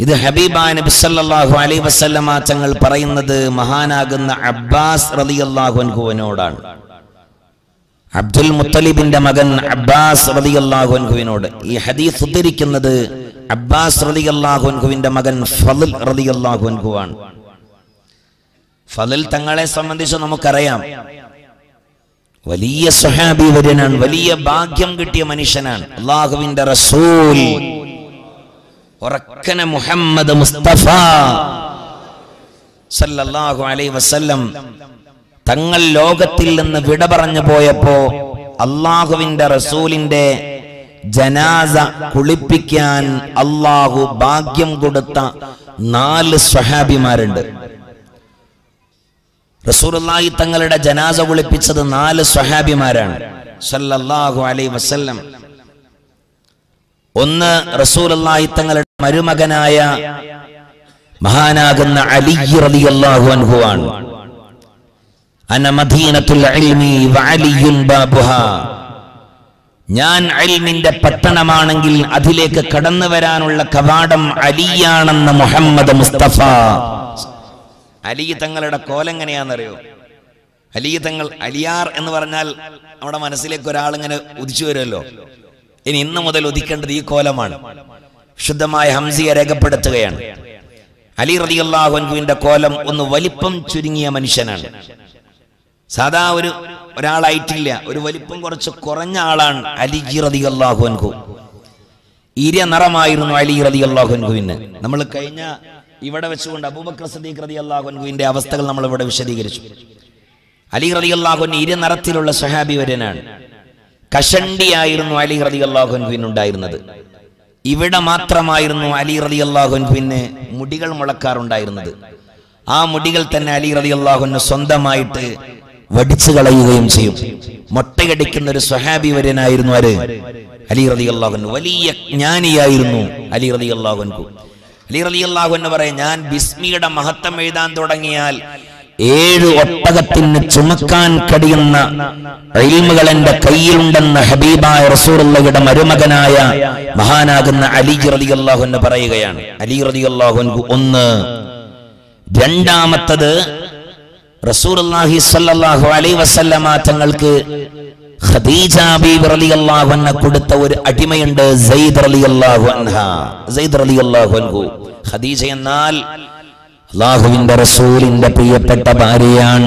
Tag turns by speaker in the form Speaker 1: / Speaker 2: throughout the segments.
Speaker 1: ഇത് ഹബീബാ നബി സല്ലല്ലാഹു അലൈഹി വസല്ലമ തങ്ങൾ പറയുന്നത് മഹാനാകുന്ന അബ്ബാസ് റളിയല്ലാഹു അൻഹുവിനോടാണ് അബ്ദുൽ മുത്തലിബിന്റെ മകൻ അബ്ബാസ് റളിയല്ലാഹു അൻഹുവിനോട് ഈ ഹദീസ് ഉദ്ധരിക്കുന്നത് അബ്ബാസ് റളിയല്ലാഹു അൻഹുവിന്റെ മകൻ ഫളിൽ റളിയല്ലാഹു അൻഹു ആണ് ഫളിൽ തങ്ങളെ സംബന്ധിച്ച് നമുക്കറിയാം വലിയ സ്വഹാബി വര്യനാണ് വലിയ ഭാഗ്യം കിട്ടിയ മനുഷ്യനാണ് അള്ളാഹുവിന്റെ റസൂൽ ഉറക്കനെ മുഹമ്മദ് മുസ്തഫ സല്ലല്ലാഹു അലൈഹി വസല്ലം തങ്ങൾ ലോകത്തിൽ നിന്ന് വിട പറഞ്ഞു പോയപ്പോ അള്ളാഹുവിന്റെ റസൂലിന്റെ ജനാസ കുളിപ്പിക്കാൻ അള്ളാഹു ഭാഗ്യം കൊടുത്ത നാല് സ്വഹാബിമാരുണ്ട് റസൂലുള്ളാഹി തങ്ങളുടെ ജനാസ കുളിപ്പിച്ചത് നാല് സ്വഹാബിമാരാണ് സല്ലല്ലാഹു അലൈഹി വസല്ലം ഒന്ന് റസൂലുള്ളാഹി തങ്ങളുടെ മരുമകനായ മഹാനാകുന്ന അലി റളിയല്ലാഹു അൻഹു ആണ് അന മദീനത്തുൽ ഇൽമി വഅലിയുൻ ബാബുഹാ ഞാൻ അൽമിന്റെ പട്ടണമാണെങ്കിൽ അതിലേക്ക് കടന്നു വരാനുള്ള കവാടം അലിയാണെന്ന് മുഹമ്മദ് മുസ്തഫ അലി തങ്ങളുടെ കോലെങ്ങനെയാണെന്നറിയോ അലി തങ്ങൾ അലിയാർ എന്ന് പറഞ്ഞാൽ നമ്മുടെ മനസ്സിലേക്ക് ഒരാൾ ഇങ്ങനെ ഉദിച്ചു വരുമല്ലോ ഇനി ഇന്ന് മുതൽ ഉദിക്കേണ്ടത് ഈ കോലമാണ് ശുദ്ധമായ ഹംസിയെ രേഖപ്പെടുത്തുകയാണ് അലി റളിയല്ലാഹു അൻഹുവിന്റെ കോലം ഒന്ന് വലിപ്പം ചുരുങ്ങിയ മനുഷ്യനാണ് സാധാ ഒരു ഒരാളായിട്ടില്ല ഒരു വലിപ്പം കുറച്ച് കുറഞ്ഞ ആളാണ് അലി റളിയല്ലാഹു അൻഹു ഇര നിറമായിരുന്നു അലി റളിയല്ലാഹു അൻഹുവിന് നമ്മൾ കഴിഞ്ഞ ഇവിടെ വെച്ചുകൊണ്ട് അബൂബക്കർ സദീഖ് റളിയല്ലാഹു അൻഹുവിന്റെ അവസ്ഥകൾ നമ്മൾ ഇവിടെ വിശദീകരിച്ചു അലി റളിയല്ലാഹു അൻഹു ഇര നിറത്തിലുള്ള സഹാബി വര്യനാണ് കഷണ്ടിയായിരുന്നു അലി റളിയല്ലാഹു അൻഹുവിന് ഉണ്ടായിരുന്നത് ഇവിടെ മാത്രമായിരുന്നു അലി റളിയല്ലാഹു അൻഹുവിന് മുടികൾ മുളക്കാറുണ്ടായിരുന്നത് ആ മുടികൾ തന്നെ അലി റളിയല്ലാഹുവിന് സ്വന്തമായിട്ട് വടിച്ചു കളയുകയും ചെയ്യും മൊട്ടയടിക്കുന്ന ഒരു സ്വഹാബി വര്യനായിരുന്നു ആര് അലി റളിയല്ലാഹു വലിയ ജ്ഞാനിയായിരുന്നു അലി റളിയല്ലാഹു അൻഹു അലി റളിയല്ലാഹു എന്ന് പറയും ഞാൻ ബിസ്മിയുടെ മഹത്വം എഴുതാൻ തുടങ്ങിയാൽ ഏഴ് ഒട്ടകത്തിന് ചുമക്കാൻ കഴിയുന്ന ഇൽമുകൾ എന്റെ കയ്യിലുണ്ടെന്ന ഹബീബായ റസൂറുള്ളയുടെ മരുമകനായ മഹാനാകുന്ന അലി റളിയല്ലാഹു എന്ന് പറയുകയാണ് അലി റളിയല്ലാഹു അൻഹു ഒന്ന് രണ്ടാമത്തത് റസൂലുള്ളാഹി സ്വല്ലല്ലാഹു അലൈഹി വസല്ലമ തങ്ങൾക്ക് ഖദീജ ബീബി റളിയല്ലാഹു അൻഹ കൊടുത്ത ഒരു അടിമയുണ്ട് സെയ്ദ് റളിയല്ലാഹു അൻഹ സെയ്ദ് റളിയല്ലാഹു അൻഹു ഖദീജ എന്നാൽ അള്ളാഹുവിന്റെ റസൂലിന്റെ പ്രിയപ്പെട്ട ഭാര്യയാണ്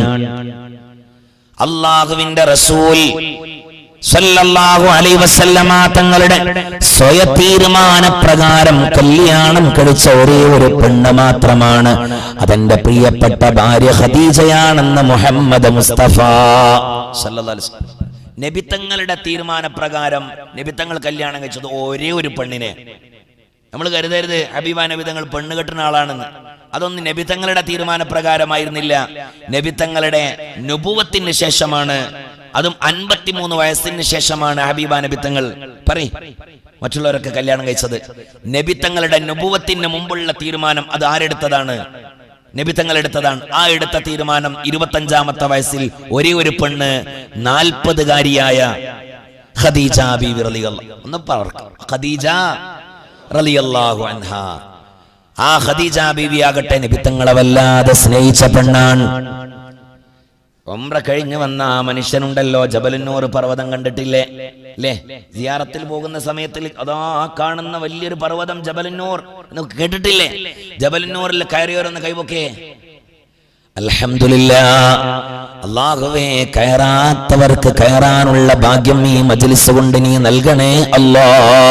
Speaker 1: അള്ളാഹുവിന്റെ റസൂൽ സല്ലല്ലാഹു അലൈഹി വസല്ലമ തങ്ങളുടെ സ്വയ തീരുമാനപ്രകാരം കല്യാണം കഴിച്ച ഒരേ ഒരു പെണ്ണ് മാത്രമാണ് അതെന്റെ പ്രിയപ്പെട്ട ഭാര്യ ഖദീജയാണെന്ന് മുഹമ്മദ് മുസ്തഫ സല്ലല്ലാഹു അലൈഹി വസല്ലം നബിത്തങ്ങളുടെ തീരുമാനപ്രകാരം നബിത്തങ്ങൾ കല്യാണം കഴിച്ചത് ഒരേ ഒരു പെണ്ണിനെ നമ്മൾ കരുതരുത് ഹബീബ നബിതങ്ങൾ പെണ്ണ് കെട്ടുന്ന ആളാണെന്ന് അതൊന്നും നബിത്തങ്ങളുടെ തീരുമാനപ്രകാരമായിരുന്നില്ല നബിത്തങ്ങളുടെ നുപുവത്തിന് ശേഷമാണ് അതും അൻപത്തിമൂന്ന് വയസ്സിന് ശേഷമാണ് ഹബീബ നബിത്തങ്ങൾ പറയും മറ്റുള്ളവരൊക്കെ കല്യാണം കഴിച്ചത് നബിത്തങ്ങളുടെ നുപുവത്തിന് മുമ്പുള്ള തീരുമാനം അത് ആരെടുത്തതാണ് നബിത്തങ്ങൾ എടുത്തതാണ് ആ എടുത്ത തീരുമാനം ഇരുപത്തഞ്ചാമത്തെ വയസ്സിൽ ഒരേ ഒരു പെണ്ണ് നാൽപ്പതുകാരിയായ ഖദീജ ബീവി റളിയല്ലാഹു ഒന്ന് പറക്കാം ഖദീജ റളിയല്ലാഹു അൻഹ ആ ഖദീജ ബീവി ആകട്ടെ നബിത്തങ്ങളെ വല്ലാതെ സ്നേഹിച്ച പെണ്ണാണ് ഒമ്ര കഴിഞ്ഞു വന്ന ആ മനുഷ്യനുണ്ടല്ലോ ജബലന്നൂർ പർവ്വതം കണ്ടിട്ടില്ലേ അല്ലേ സിയാറത്തിൽ പോകുന്ന സമയത്തിൽ അതാ ആ കാണുന്ന വലിയൊരു പർവ്വതം ജബലന്നൂർ എന്ന് കേട്ടിട്ടില്ലേ ജബലന്നൂരിൽ കയറിയോരെന്ന് കൈവൊക്കെ അൽഹംദുലില്ലാ അള്ളാഹുവേ കയറാത്തവർക്ക് കയറാനുള്ള ഭാഗ്യം ഈ മജ്ലിസ് കൊണ്ട് നീ നൽകണേ അല്ലാ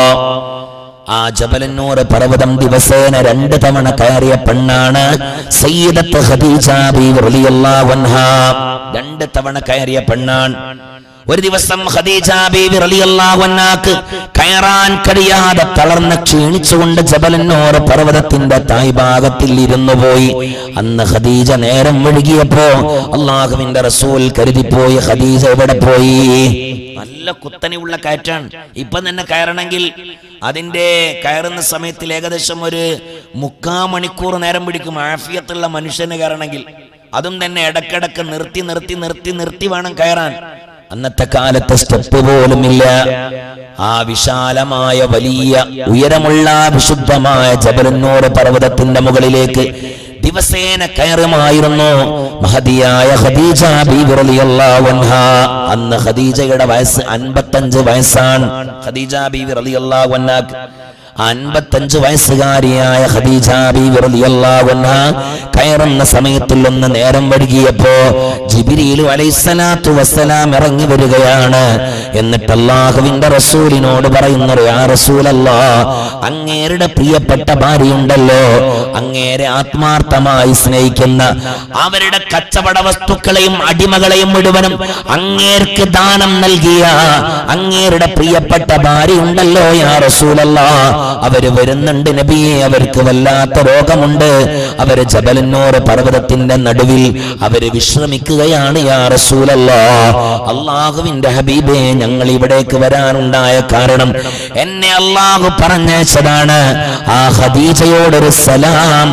Speaker 1: ആ ജബലന്നൂർ പർവ്വതം ദിവസേന രണ്ട് തവണ കയറിയ പെണ്ണാണ് സയ്യിദത്ത് ഖദീജ ബീവി റളിയല്ലാഹു അൻഹാ രണ്ട് തവണ കയറിയ പെണ്ണാണ് ഒരു ദിവസം ഖദീജ ബീവി റളിയല്ലാഹു അൻഹാക്ക് കയറാൻ കഴിയാതെ തളർന്ന് ക്ഷീണിച്ചുകൊണ്ട് ജബലന്നൂർ പർവ്വതത്തിന്റെ തായ്ഭാഗത്തിൽ ഇരുന്നു പോയി അന്ന് ഖദീജ നേരം ഒഴുകിയപ്പോ അള്ളാഹുവിന്റെ റസൂൽ കരുതിപ്പോയി ഖദീജ എവിടെ പോയി നല്ല കുത്തനെയുള്ള കയറ്റാണ് ഇപ്പൊ തന്നെ കയറണമെങ്കിൽ അതിന്റെ കയറുന്ന സമയത്തിൽ ഏകദേശം ഒരു മുക്കാ മണിക്കൂർ നേരം പിടിക്കും ആഫിയത്തുള്ള മനുഷ്യന് കയറണമെങ്കിൽ അതും തന്നെ ഇടക്കിടക്ക് നിർത്തി നിർത്തി നിർത്തി നിർത്തി വേണം കയറാൻ അന്നത്തെ കാലത്ത് സ്റ്റെപ്പ് പോലുമില്ല ആ വിശാലമായ വലിയ ഉയരമുള്ള വിശുദ്ധമായ ജബലന്നൂർ പർവ്വതത്തിന്റെ മുകളിലേക്ക് ദിവസേന കയറുമായിരുന്നു മഹതിയായ ഖദീജ ബീബി റളിയല്ലാഹു അൻഹ അന്ന് ഖദീജയുടെ വയസ്സ് അൻപത്തഞ്ച് വയസ്സാണ് ഖദീജ ബീബി റളിയല്ലാഹു അൻഹാക്ക് അൻപത്തഞ്ച് വയസ്സുകാരിയായ ഖദീജ ബീവി റളിയല്ലാഹു അൻഹ കയറുന്ന സമയത്തിൽ ഒന്ന് നേരം വൈകിയപ്പോ ജിബ്രീൽ അലൈഹിസ്സലാത്തു വസ്സലാം ഇറങ്ങി വരികയാണ് എന്നിട്ട് അല്ലാഹുവിന്റെ റസൂലിനോട് പറയുന്നു യാ റസൂലല്ലാ അങ്ങേരുടെ പ്രിയപ്പെട്ട ഭാര്യയുണ്ടല്ലോ അങ്ങേരെ ആത്മാർത്ഥമായി സ്നേഹിക്കുന്ന അവരുടെ കച്ചവട വസ്തുക്കളെയും അടിമകളെയും മുഴുവനും അങ്ങേർക്ക് ദാനം നൽകിയ അങ്ങേരുടെ പ്രിയപ്പെട്ട ഭാര്യയുണ്ടല്ലോ യാ റസൂലല്ലാ അവര് വരുന്നുണ്ട് നബിയെ അവർക്ക് വല്ലാത്ത രോഗമുണ്ട് അവര് ജബലന്നൂർ പർവ്വതത്തിന്റെ നടുവിൽ അവര് വിശ്രമിക്കുകയാണ് യാ റസൂലല്ലാ അള്ളാഹുവിന്റെ ഹബീബെ ഞങ്ങൾ ഇവിടേക്ക് വരാനുണ്ടായ കാരണം എന്നെ അള്ളാഹു പറഞ്ഞയച്ചതാണ് ആ ഖദീജയോടൊരു സലാം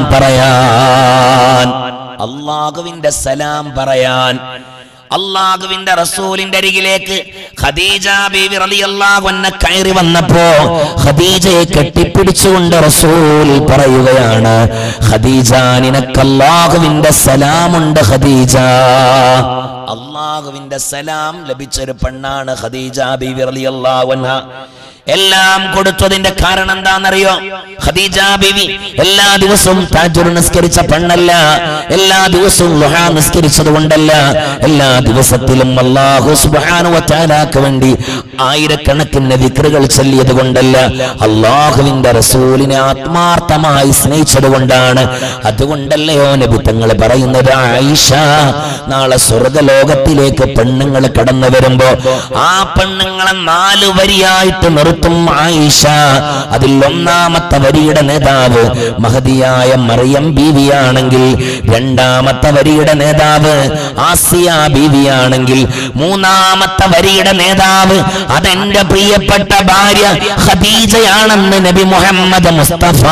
Speaker 1: പറയാൻ അള്ളാഹുവിന്റെ സലാം പറയാൻ അള്ളാഹുവിന്റെ റസൂലിന്റെ അരികിലേക്ക് ഖദീജ ബീവി റളിയല്ലാഹു അൻഹ കയറി വന്നപ്പോ ഖദീജയെ കെട്ടിപ്പിടിച്ചുകൊണ്ട് റസൂൽ പറയുകയാണ് ഖദീജ നിനക്ക് അള്ളാഹുവിന്റെ സലാമുണ്ട് ഖദീജ അള്ളാഹുവിന്റെ സലാം ലഭിച്ചൊരു പെണ്ണാണ് ഖദീജ ബീവി റളിയല്ലാഹു അൻഹ എല്ലാം കൊടുത്തതിന്റെ കാരണം എന്താണെന്നറിയോ ഖദീജ ബീവി എല്ലാ ദിവസവും താജുർ നിസ്കരിച്ച പെണ്ണല്ല എല്ലാ ദിവസവും ലുഹ നിസ്കരിച്ചത് കൊണ്ടല്ല എല്ലാ ദിവസത്തിലും അല്ലാഹു സുബ്ഹാനഹു വതആലാക്ക് വേണ്ടി ആയിരക്കണക്കിന് വിക്രുകൾ ചൊല്ലിയത് കൊണ്ടല്ല അള്ളാഹുവിന്റെ റസൂലിനെ ആത്മാർത്ഥമായി സ്നേഹിച്ചത് കൊണ്ടാണ് അതുകൊണ്ടല്ലയോ നബി തങ്ങൾ പറയുന്നത് ആയിഷ നാളെ സ്വർഗലോകത്തിലേക്ക് പെണ്ണുങ്ങൾ കടന്നു വരുമ്പോ ആ പെണ്ണുങ്ങളെ നാല് വരിയായിട്ട് നിർത്തും ആയിഷ അതിൽ ഒന്നാമത്തെ വരിയുടെ നേതാവ് മഹതിയായ മറിയം ബീവിയാണെങ്കിൽ രണ്ടാമത്തെ വരിയുടെ നേതാവ് ആസിയ ബീവിയാണെങ്കിൽ മൂന്നാമത്തെ വരിയുടെ നേതാവ് അതെന്റെ പ്രിയപ്പെട്ട ഭാര്യ ഖദീജയാണെന്ന് നബി മുഹമ്മദ് മുസ്തഫ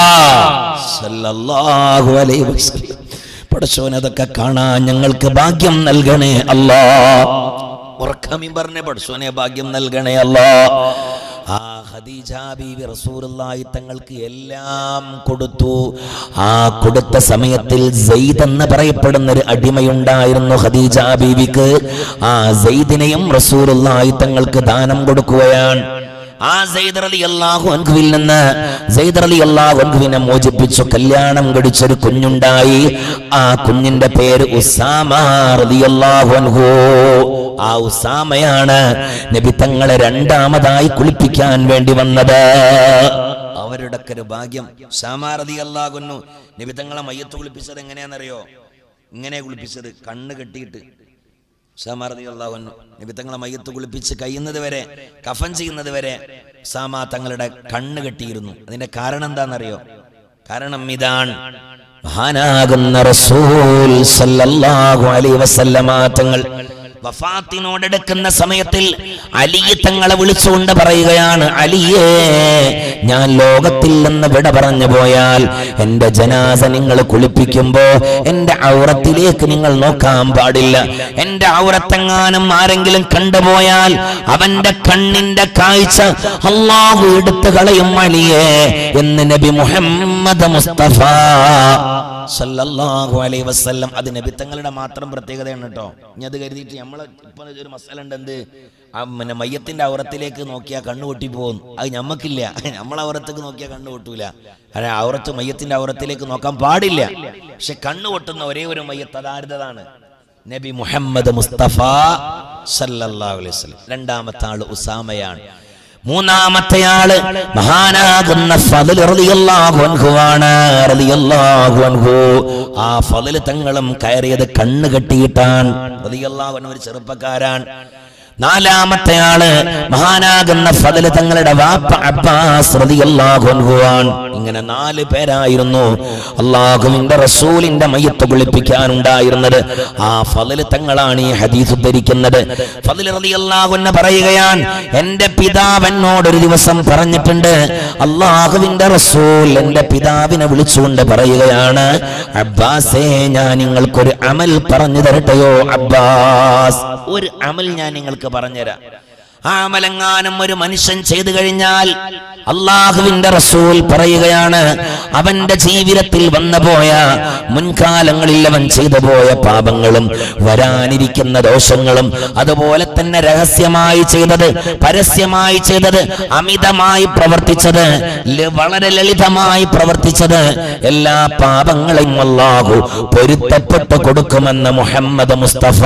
Speaker 1: സല്ലല്ലാഹു അലൈഹി വസല്ലം പടച്ചോൻ അതൊക്കെ കാണാൻ ഞങ്ങൾക്ക് ഭാഗ്യം നൽകണേ അല്ലാ ഉറക്കമി പറഞ്ഞ പടച്ചോനെ ഭാഗ്യം നൽകണേ അല്ലാ ആ ഖദീജ ബീവി റസൂലുള്ളാഹി തങ്ങൾക്ക് എല്ലാം കൊടുത്തു ആ കൊടുത്ത സമയത്തിൽ സെയ്ദ് എന്ന് പറയപ്പെടുന്ന ഒരു അടിമയുണ്ടായിരുന്നു ഖദീജ ബീവിക്ക് ആ സെയ്ദിനെയും റസൂലുള്ളാഹി തങ്ങൾക്ക് ദാനം കൊടുക്കുകയാണ് ആ സെയ്ദ് അലി അള്ളാഹു അൻഹുവിൽ നിന്ന് സെയ്ദ് അലി അള്ളാഹു അൻഹുവിനെ മോചിപ്പിച്ചു കല്യാണം കഴിച്ചൊരു കുഞ്ഞുണ്ടായി ആ കുഞ്ഞിന്റെ പേര് ഉസാമ റളിയല്ലാഹു അൻഹു ആ ഉസാമയാണ് നബി തങ്ങളെ രണ്ടാമതായി കുളിപ്പിക്കാൻ വേണ്ടി വന്നത് അവരുടെ ഒരു ഭാഗ്യം ഉസാമ റളിയല്ലാഹു നബി തങ്ങളെ മയ്യത്ത് കുളിപ്പിച്ചത് എങ്ങനെയാണെന്നറിയോ ഇങ്ങനെ കുളിപ്പിച്ചത് കണ്ണ് കെട്ടിയിട്ട് ഉസാമ റളിയല്ലാഹു അൻഹു നബി തങ്ങളെ മയ്യത്ത് കുളിപ്പിച്ച് കഴിയുന്നത് വരെ കഫൻ ചെയ്യുന്നത് വരെ ഉസാമ തങ്ങളുടെ കണ്ണ് കെട്ടിയിരുന്നു അതിന്റെ കാരണം എന്താണെന്നറിയോ കാരണം ഇതാണ് മഹാനാകുന്ന റസൂൽ സല്ലല്ലാഹു അലൈഹി വസല്ലമ തങ്ങൾ വഫാത്തിനോടെടുക്കുന്ന സമയത്തിൽ അലി തങ്ങളെ വിളിച്ചുകൊണ്ട് പറയുകയാണ് അലിയേ ഞാൻ ലോകത്തിൽ നിന്ന് വിട പറഞ്ഞു പോയാൽ എന്റെ ജനാസ നിങ്ങൾ കുളിപ്പിക്കുമ്പോ എന്റെ ഔറത്തിലേക്ക് നിങ്ങൾ നോക്കാൻ പാടില്ല എന്റെ ഔറത്തെങ്ങാനും ആരെങ്കിലും കണ്ടുപോയാൽ അവന്റെ കണ്ണിന്റെ കാഴ്ച അള്ളാഹു എടുത്തു കളയും അലിയേ എന്ന് നബി മുഹമ്മദ് മുസ്തഫ സല്ലല്ലാഹു അലൈഹി വസല്ലം അത് നബി തങ്ങളുടെ മാത്രം പ്രത്യേകതയാണ് കേട്ടോ ഇനി അത് കരുതിയിട്ട് നമ്മളെ ഇപ്പൊ ഒരു മസാല ഉണ്ട് എന്ത് ആ പിന്നെ മയ്യത്തിന്റെ ഔറത്തിലേക്ക് നോക്കിയാൽ കണ്ണു പൊട്ടി പോകും അത് ഞമ്മക്കില്ല നമ്മളെ ഔറത്തേക്ക് നോക്കിയാൽ കണ്ണു പൊട്ടൂല അതെ ഔറത്ത് മയ്യത്തിന്റെ ഔറത്തിലേക്ക് നോക്കാൻ പാടില്ല പക്ഷെ കണ്ണു പൊട്ടുന്ന ഒരേ ഒരു മയ്യത്ത് അതാരുതാണ് നബി മുഹമ്മദ് മുസ്തഫ സല്ലല്ലാഹു അലൈഹി വസല്ലം രണ്ടാമത്തെ ആള് ഉസാമയാണ് മൂന്നാമത്തെ ആള് മഹാനാകുന്ന ഫضل റളിയല്ലാഹു അൻഹുവാണ് റളിയല്ലാഹു അൻഹു ആ ഫضل തങ്ങളും കയറിയത് കണ്ണ് കെട്ടിയിട്ടാണ് റളിയല്ലാഹു അൻഹു ഒരു ചെറുപ്പക്കാരാണ് നാലാമത്തെ ആള് മഹാനാകുന്ന ഫضل തങ്ങളുടെ വാപ്പ അബ്ബാസ് റളിയല്ലാഹു അൻഹുവാൻ ഇങ്ങനെ നാല് പേരായിരുന്നു അള്ളാഹുവിന്റെ റസൂലിന്റെ മയ്യത്ത് കുളിപ്പിക്കാൻ ഉണ്ടായിരുന്നത് ആ ഫضل തങ്ങളാണ് ഈ ഹദീസ് ഉദ്ധരിക്കുന്നത് ഫضل റളിയല്ലാഹു അൻഹു പറയുകയാണ് എന്റെ പിതാവ് എന്നോട് ഒരു ദിവസം പറഞ്ഞിട്ടുണ്ട് അള്ളാഹുവിന്റെ റസൂൽ എന്റെ പിതാവിനെ വിളിച്ചുകൊണ്ട് പറയുകയാണ് അബ്ബാസേ ഞാൻ നിങ്ങൾക്കൊരു അമൽ പറഞ്ഞു തരട്ടെയോ അബ്ബാസ് ഒരു അമൽ ഞാൻ നിങ്ങൾക്ക് പറഞ്ഞുതരാം ആ അമലെങ്ങാനും ഒരു മനുഷ്യൻ ചെയ്തു കഴിഞ്ഞാൽ അള്ളാഹുവിന്റെ റസൂൽ പറയുകയാണ് അവന്റെ ജീവിതത്തിൽ വന്നുപോയ മുൻകാലങ്ങളിൽ അവൻ ചെയ്തു പോയ പാപങ്ങളും വരാനിരിക്കുന്ന ദോഷങ്ങളും അതുപോലെ തന്നെ രഹസ്യമായി ചെയ്തത് പരസ്യമായി ചെയ്തത് അമിതമായി പ്രവർത്തിച്ചത് ല- വളരെ ലളിതമായി പ്രവർത്തിച്ചത് എല്ലാ പാപങ്ങളെയും അള്ളാഹു പൊരുത്തപ്പെട്ടു കൊടുക്കുമെന്ന് മുഹമ്മദ് മുസ്തഫ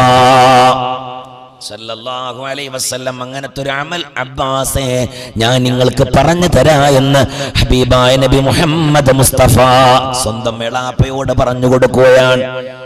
Speaker 1: സല്ലല്ലാഹു അലൈഹി വസല്ലം അങ്ങനത്തെ ഒരു അമൽ അബ്ബാസെ ഞാൻ നിങ്ങൾക്ക് പറഞ്ഞു തരാ എന്ന് ഹബീബായ നബി മുഹമ്മദ് മുസ്തഫ സ്വന്തം എളാപ്പയോട് പറഞ്ഞു കൊടുക്കുകയാണ്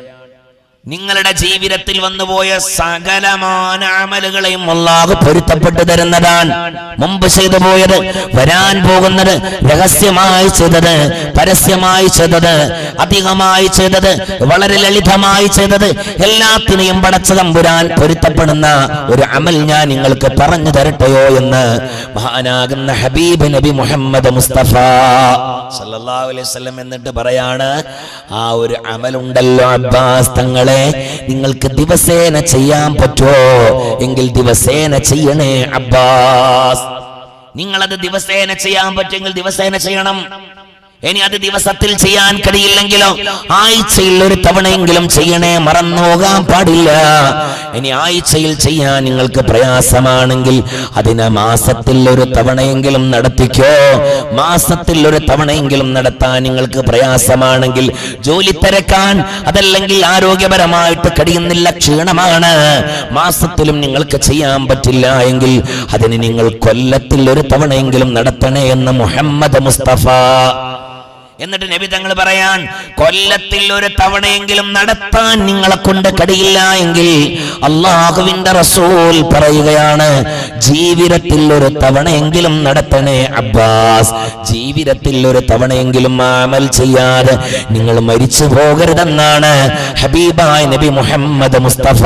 Speaker 1: നിങ്ങളുടെ ജീവിതത്തിൽ വന്നുപോയ സകലമാന അമലുകളെയും അള്ളാഹു പൊരുത്തപ്പെട്ടു തരുന്നതാണ് മുമ്പ് ചെയ്തു പോയത് വരാൻ പോകുന്നത് രഹസ്യമായി ചെയ്തത് പരസ്യമായി ചെയ്തത് അധികമായി ചെയ്തത് വളരെ ലളിതമായി ചെയ്തത് എല്ലാത്തിനെയും പടച്ച തമ്പുരാൻ പൊരുത്തപ്പെടുന്ന ഒരു അമൽ ഞാൻ നിങ്ങൾക്ക് പറഞ്ഞു തരട്ടെയോ എന്ന് മഹാനാകുന്ന ഹബീബ് നബി മുഹമ്മദ് മുസ്തഫ സല്ലല്ലാഹു അലൈഹി വസല്ലം എന്നിട്ട് പറയാണ് ആ ഒരു അമലുണ്ടല്ലോ അബ്ബാസ് തങ്ങളെ നിങ്ങൾക്ക് ദിവസേന ചെയ്യാൻ പറ്റുമോ എങ്കിൽ ദിവസേന ചെയ്യണേ അബ്ബാസ് നിങ്ങളത് ദിവസേന ചെയ്യാൻ പറ്റുമെങ്കിൽ ദിവസേന ചെയ്യണം ഇനി അത് ദിവസത്തിൽ ചെയ്യാൻ കഴിയില്ലെങ്കിലോ ആഴ്ചയിൽ ഒരു തവണയെങ്കിലും ചെയ്യണേ മറന്നു പോകാൻ പാടില്ല ഇനി ആഴ്ചയിൽ ചെയ്യാൻ നിങ്ങൾക്ക് പ്രയാസമാണെങ്കിൽ അതിനെ മാസത്തിൽ ഒരു തവണയെങ്കിലും നടത്തിക്കോ മാസത്തിൽ ഒരു തവണയെങ്കിലും നടത്താൻ നിങ്ങൾക്ക് പ്രയാസമാണെങ്കിൽ ജോലി തിരക്കാൻ അതല്ലെങ്കിൽ ആരോഗ്യപരമായിട്ട് കഴിയുന്നില്ല ക്ഷീണമാണ് മാസത്തിലും നിങ്ങൾക്ക് ചെയ്യാൻ പറ്റില്ല എങ്കിൽ അതിന് നിങ്ങൾ കൊല്ലത്തിൽ ഒരു തവണയെങ്കിലും നടത്തണേ എന്ന് മുഹമ്മദ് മുസ്തഫ എന്നിട്ട് നബി തങ്ങൾ പറയാൻ കൊല്ലത്തിൽ ഒരു തവണയെങ്കിലും നടത്താൻ നിങ്ങളെ കൊണ്ട് കഴിയില്ല എങ്കിൽ അള്ളാഹുവിന്റെ റസൂൽ പറയുകയാണ് ജീവിതത്തിൽ ഒരു തവണയെങ്കിലും നടത്തണേ അബ്ബാസ് ജീവിതത്തിൽ ഒരു തവണയെങ്കിലും അമൽ ചെയ്യാതെ നിങ്ങൾ മരിച്ചു പോകരുതെന്നാണ് ഹബീബായ് നബി മുഹമ്മദ് മുസ്തഫ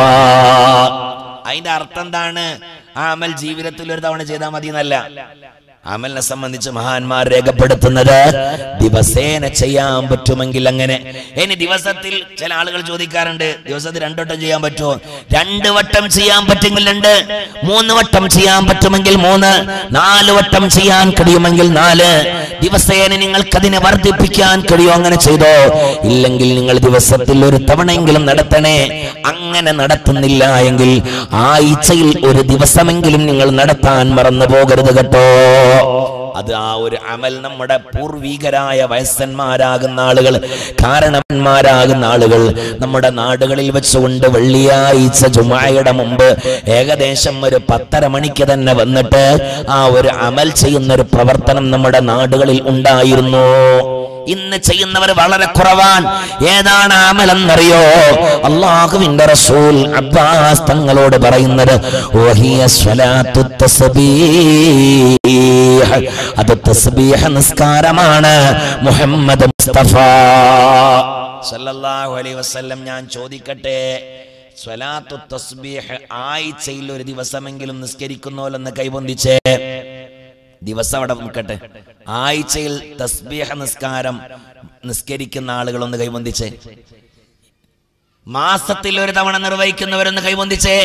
Speaker 1: അതിന്റെ അർത്ഥം എന്താണ് ആ അമൽ ജീവിതത്തിൽ ഒരു തവണ ചെയ്താൽ മതി എന്നല്ല അമലിനെ സംബന്ധിച്ച് മഹാന്മാർ രേഖപ്പെടുത്തുന്നത് ദിവസേന ചെയ്യാൻ പറ്റുമെങ്കിൽ അങ്ങനെ ഇനി ദിവസത്തിൽ ചില ആളുകൾ ചോദിക്കാറുണ്ട് ദിവസത്തിൽ രണ്ടു വട്ടം ചെയ്യാൻ പറ്റുമോ രണ്ട് വട്ടം ചെയ്യാൻ പറ്റുമെങ്കിൽ രണ്ട് മൂന്ന് വട്ടം ചെയ്യാൻ പറ്റുമെങ്കിൽ മൂന്ന് നാല് വട്ടം ചെയ്യാൻ കഴിയുമെങ്കിൽ നാല് ദിവസേന നിങ്ങൾക്കതിനെ വർദ്ധിപ്പിക്കാൻ കഴിയുമോ അങ്ങനെ ചെയ്തോ ഇല്ലെങ്കിൽ നിങ്ങൾ ദിവസത്തിൽ ഒരു തവണയെങ്കിലും നടത്തണേ അങ്ങനെ നടത്തുന്നില്ല എങ്കിൽ ആഴ്ചയിൽ ഒരു ദിവസമെങ്കിലും നിങ്ങൾ നടത്താൻ മറന്നു പോകരുത് കേട്ടോ അത് ആ ഒരു അമൽ നമ്മുടെ പൂർവികരായ വയസ്സന്മാരാകുന്ന ആളുകൾ കാരണവന്മാരാകുന്ന ആളുകൾ നമ്മുടെ നാടുകളിൽ വെച്ചുകൊണ്ട് വെള്ളിയാഴ്ച ജുമായയുടെ മുമ്പ് ഏകദേശം ഒരു പത്തര മണിക്ക് തന്നെ വന്നിട്ട് ആ ഒരു അമൽ ചെയ്യുന്ന ഒരു പ്രവർത്തനം നമ്മുടെ നാടുകളിൽ ഉണ്ടായിരുന്നു ഇന്ന് ചെയ്യുന്നവർ വളരെ കുറവാണ് ഏതാണ് അമലെന്നറിയോ അള്ളാഹുവിന്റെ റസൂൽ അബ്ബാസ് തങ്ങളോട് പറയുന്നത് വഹിയ സ്വലാത്തു തസ്ബീഹ് അത് തസ്ബീഹ് നിസ്കാരമാണ് മുഹമ്മദ് മുസ്തഫ സല്ലല്ലാഹു അലൈഹി വസല്ലം ഞാൻ ചോദിക്കട്ടെ സ്വലാത്തു തസ്ബീഹ് ആഴ്ചയിൽ ഒരു ദിവസമെങ്കിലും നിസ്കരിക്കുന്നോലെന്ന് കൈബന്ധിച്ചേ ദിവസം അവിടെ നിൽക്കട്ടെ ആഴ്ചയിൽ തസ്ബീഹ നിസ്കാരം നിസ്കരിക്കുന്ന ആളുകളൊന്ന് കൈബന്ധിച്ചേ മാസത്തിൽ ഒരു തവണ നിർവഹിക്കുന്നവരൊന്ന് കൈബന്ധിച്ചേ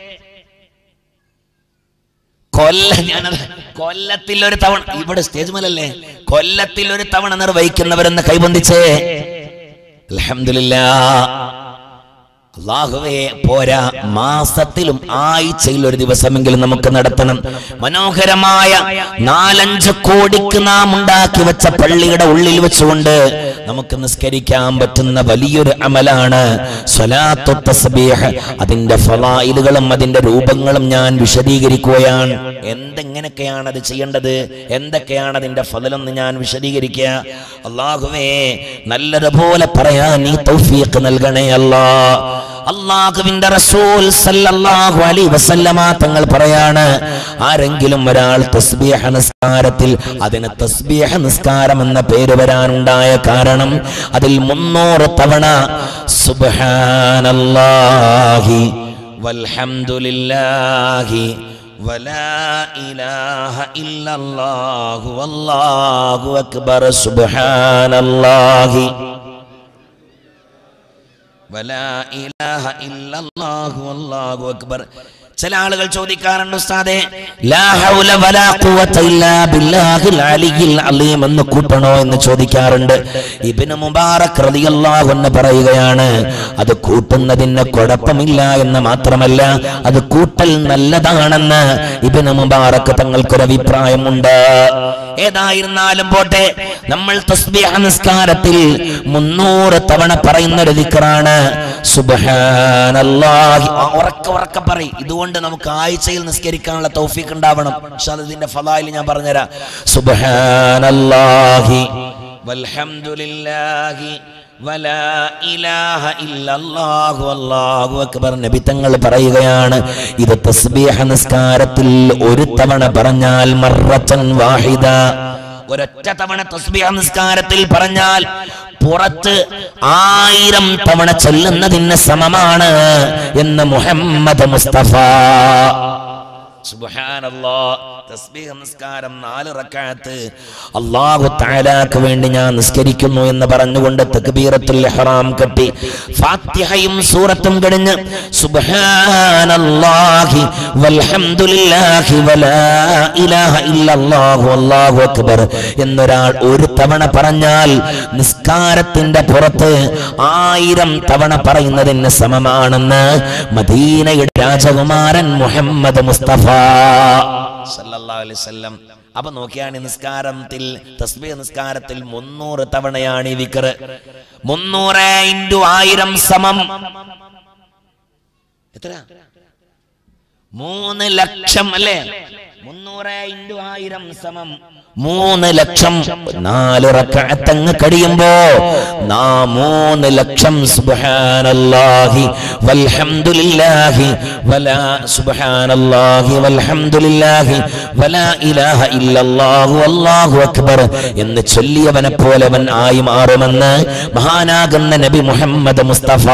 Speaker 1: കൊല്ല ഞാനത് കൊല്ലത്തിൽ ഒരു തവണ ഇവിടെ സ്റ്റേജ് മേലല്ലേ കൊല്ലത്തിൽ ഒരു തവണ നിർവഹിക്കുന്നവരെന്ന് കൈബന്ധിച്ചേ അൽഹംദുലില്ലാ അള്ളാഹുവേ പോരാ മാസത്തിലും ആഴ്ചയിൽ ഒരു ദിവസമെങ്കിലും നമുക്ക് നടത്തണം മനോഹരമായ നാലഞ്ച് കോടിക്ക് നാം ഉണ്ടാക്കി വെച്ച പള്ളിയുടെ ഉള്ളിൽ വെച്ചുകൊണ്ട് നമുക്ക് നിസ്കരിക്കാൻ പറ്റുന്ന വലിയൊരു അമലാണ് സ്വലാത്തു തസ്ബീഹ് അതിന്റെ ഫലായിലുകളും അതിന്റെ രൂപങ്ങളും ഞാൻ വിശദീകരിക്കുകയാണ് എന്തെങ്ങനെയൊക്കെയാണ് അത് ചെയ്യേണ്ടത് എന്തൊക്കെയാണ് അതിന്റെ ഫലമെന്ന് ഞാൻ വിശദീകരിക്കുക അള്ളാഹുവേ നല്ലതുപോലെ പറയാൻ നീ തൗഫീഖ് നൽകണേ അല്ലാ അള്ളാഹുവിന്റെ റസൂൽ സല്ലല്ലാഹു അലൈഹി വസല്ലമ തങ്ങൾ പറയാണ് ആരെങ്കിലും ഒരാൾ തസ്ബീഹ നിസ്കാരത്തിൽ അതിന് തസ്ബീഹ നിസ്കാരം എന്ന പേര് വരാനുണ്ടായ കാരണം അതിൽ മുന്നൂറ് തവണ സുബ്ഹാനല്ലാഹി വൽഹംദുലില്ലാഹി ولا إله إلا الله والله أكبر سبحان الله വലാ ഇലാഹ ഇല്ലല്ലാഹു അല്ലാഹു അക്ബർ ചില ആളുകൾ ചോദിക്കാറുണ്ട് ഉസ്താദേ ലാ ഹൗല വലാ ഖുവത ഇല്ലാ ബില്ലാഹിൽ അലിയിൽ അലീം എന്ന് കൂട്ടണോ എന്ന് ചോദിക്കാറുണ്ട് ഇബ്നു മുബാറക് റളിയല്ലാഹു അൻഹു പറയുകയാണ് അത് കൂട്ടുന്നതിന് കുഴപ്പമില്ല എന്ന് മാത്രമല്ല അത് കൂട്ടൽ നല്ലതാണെന്ന് ഇബ്നു മുബാറക് തങ്ങൾക്കൊരു അഭിപ്രായമുണ്ട് ഏതായിരുന്നാലും പോട്ടെ നമ്മൾ തസ്ബീഹ നിസ്കാരത്തിൽ മുന്നൂറ് തവണ പറയുന്ന ഒരു ദിക്റാണ് സുബ്ഹാനല്ലാഹി ആ, ഉറക്കെ ഉറക്കെ പറയും ഇതുകൊണ്ട് നമുക്ക് ആഴ്ചയിൽ നിസ്കരിക്കാനുള്ള തൗഫീഖ് ഉണ്ടാവണം പക്ഷെ അത് ഇതിന്റെ ഫലായിൽ ഞാൻ പറഞ്ഞുതരാം സുബ്ഹാനല്ലാഹി വൽഹംദുലില്ലാഹി വലാ ഇലാഹ ഇല്ലല്ലാഹു അല്ലാഹു അക്ബർ നബി തങ്ങൾ പറയുകയാണ് ഇത് തസ്ബീഹ നിസ്കാരത്തിൽ ഒരു തവണ പറഞ്ഞാൽ മറച്ചൻ വാഹിദ ഒരൊറ്റ തവണ തസ്ബീഹ നിസ്കാരത്തിൽ പറഞ്ഞാൽ പുറത്ത് ആയിരം തവണ ചെല്ലുന്നതിന് സമമാണ് എന്ന് മുഹമ്മദ് മുസ്തഫ സുബ്ഹാനല്ലാ തസ്ബീഹ് നിസ്കാരം നാല് റക്അത്ത് അല്ലാഹു തആലാക്ക് വേണ്ടി ഞാൻ നിസ്കരിക്കുന്നു എന്ന് പറഞ്ഞുകൊണ്ട് തക്ബീറത്തുൽ ഇഹ്റാം കെട്ടി ഫാത്തിഹയും സൂറത്തും കഴിഞ്ഞ് സുബ്ഹാനല്ലാഹി വൽഹംദുലില്ലാഹി വലാ ഇലാഹ ഇല്ലല്ലാഹു അല്ലാഹു അക്ബർ എന്നൊരാൾ ഒരു തവണ പറഞ്ഞാൽ നിസ്കാരത്തിന്റെ പുറത്ത് ആയിരം തവണ പറയുന്നതിന് സമമാണെന്ന് മദീനയുടെ രാജകുമാരൻ മുഹമ്മദ് മുസ്തഫ സല്ലല്ലാഹു അലൈഹി വസല്ലം അപ്പൊ നോക്കിയാണ് നിസ്കാരത്തിൽ തസ്ബീഹ് നിസ്കാരത്തിൽ മുന്നൂറ് തവണയാണ് ഈ വിക്ർ മുന്നൂറ് ഇൻറ്റു ആയിരം സമം എത്ര മൂന്ന് ലക്ഷം അല്ലേ മുന്നൂറ് ഇൻറ്റു ആയിരം സമം മൂന്ന് ലക്ഷം നാല് റക്കഅത്തങ്ങ് കഴിയുമ്പോ നാ മൂന്ന് ലക്ഷം സുബ്ഹാനല്ലാഹി വൽഹംദുലില്ലാഹി വലാ സുബ്ഹാനല്ലാഹി വൽഹംദുലില്ലാഹി വലാ ഇലാഹ ഇല്ലല്ലാഹു അല്ലാഹു അക്ബർ എന്ന് ചൊല്ലിയവനെ പോലെ അവൻ ആയി മാറുമെന്ന് മഹാനാകുന്ന നബി മുഹമ്മദ് മുസ്തഫ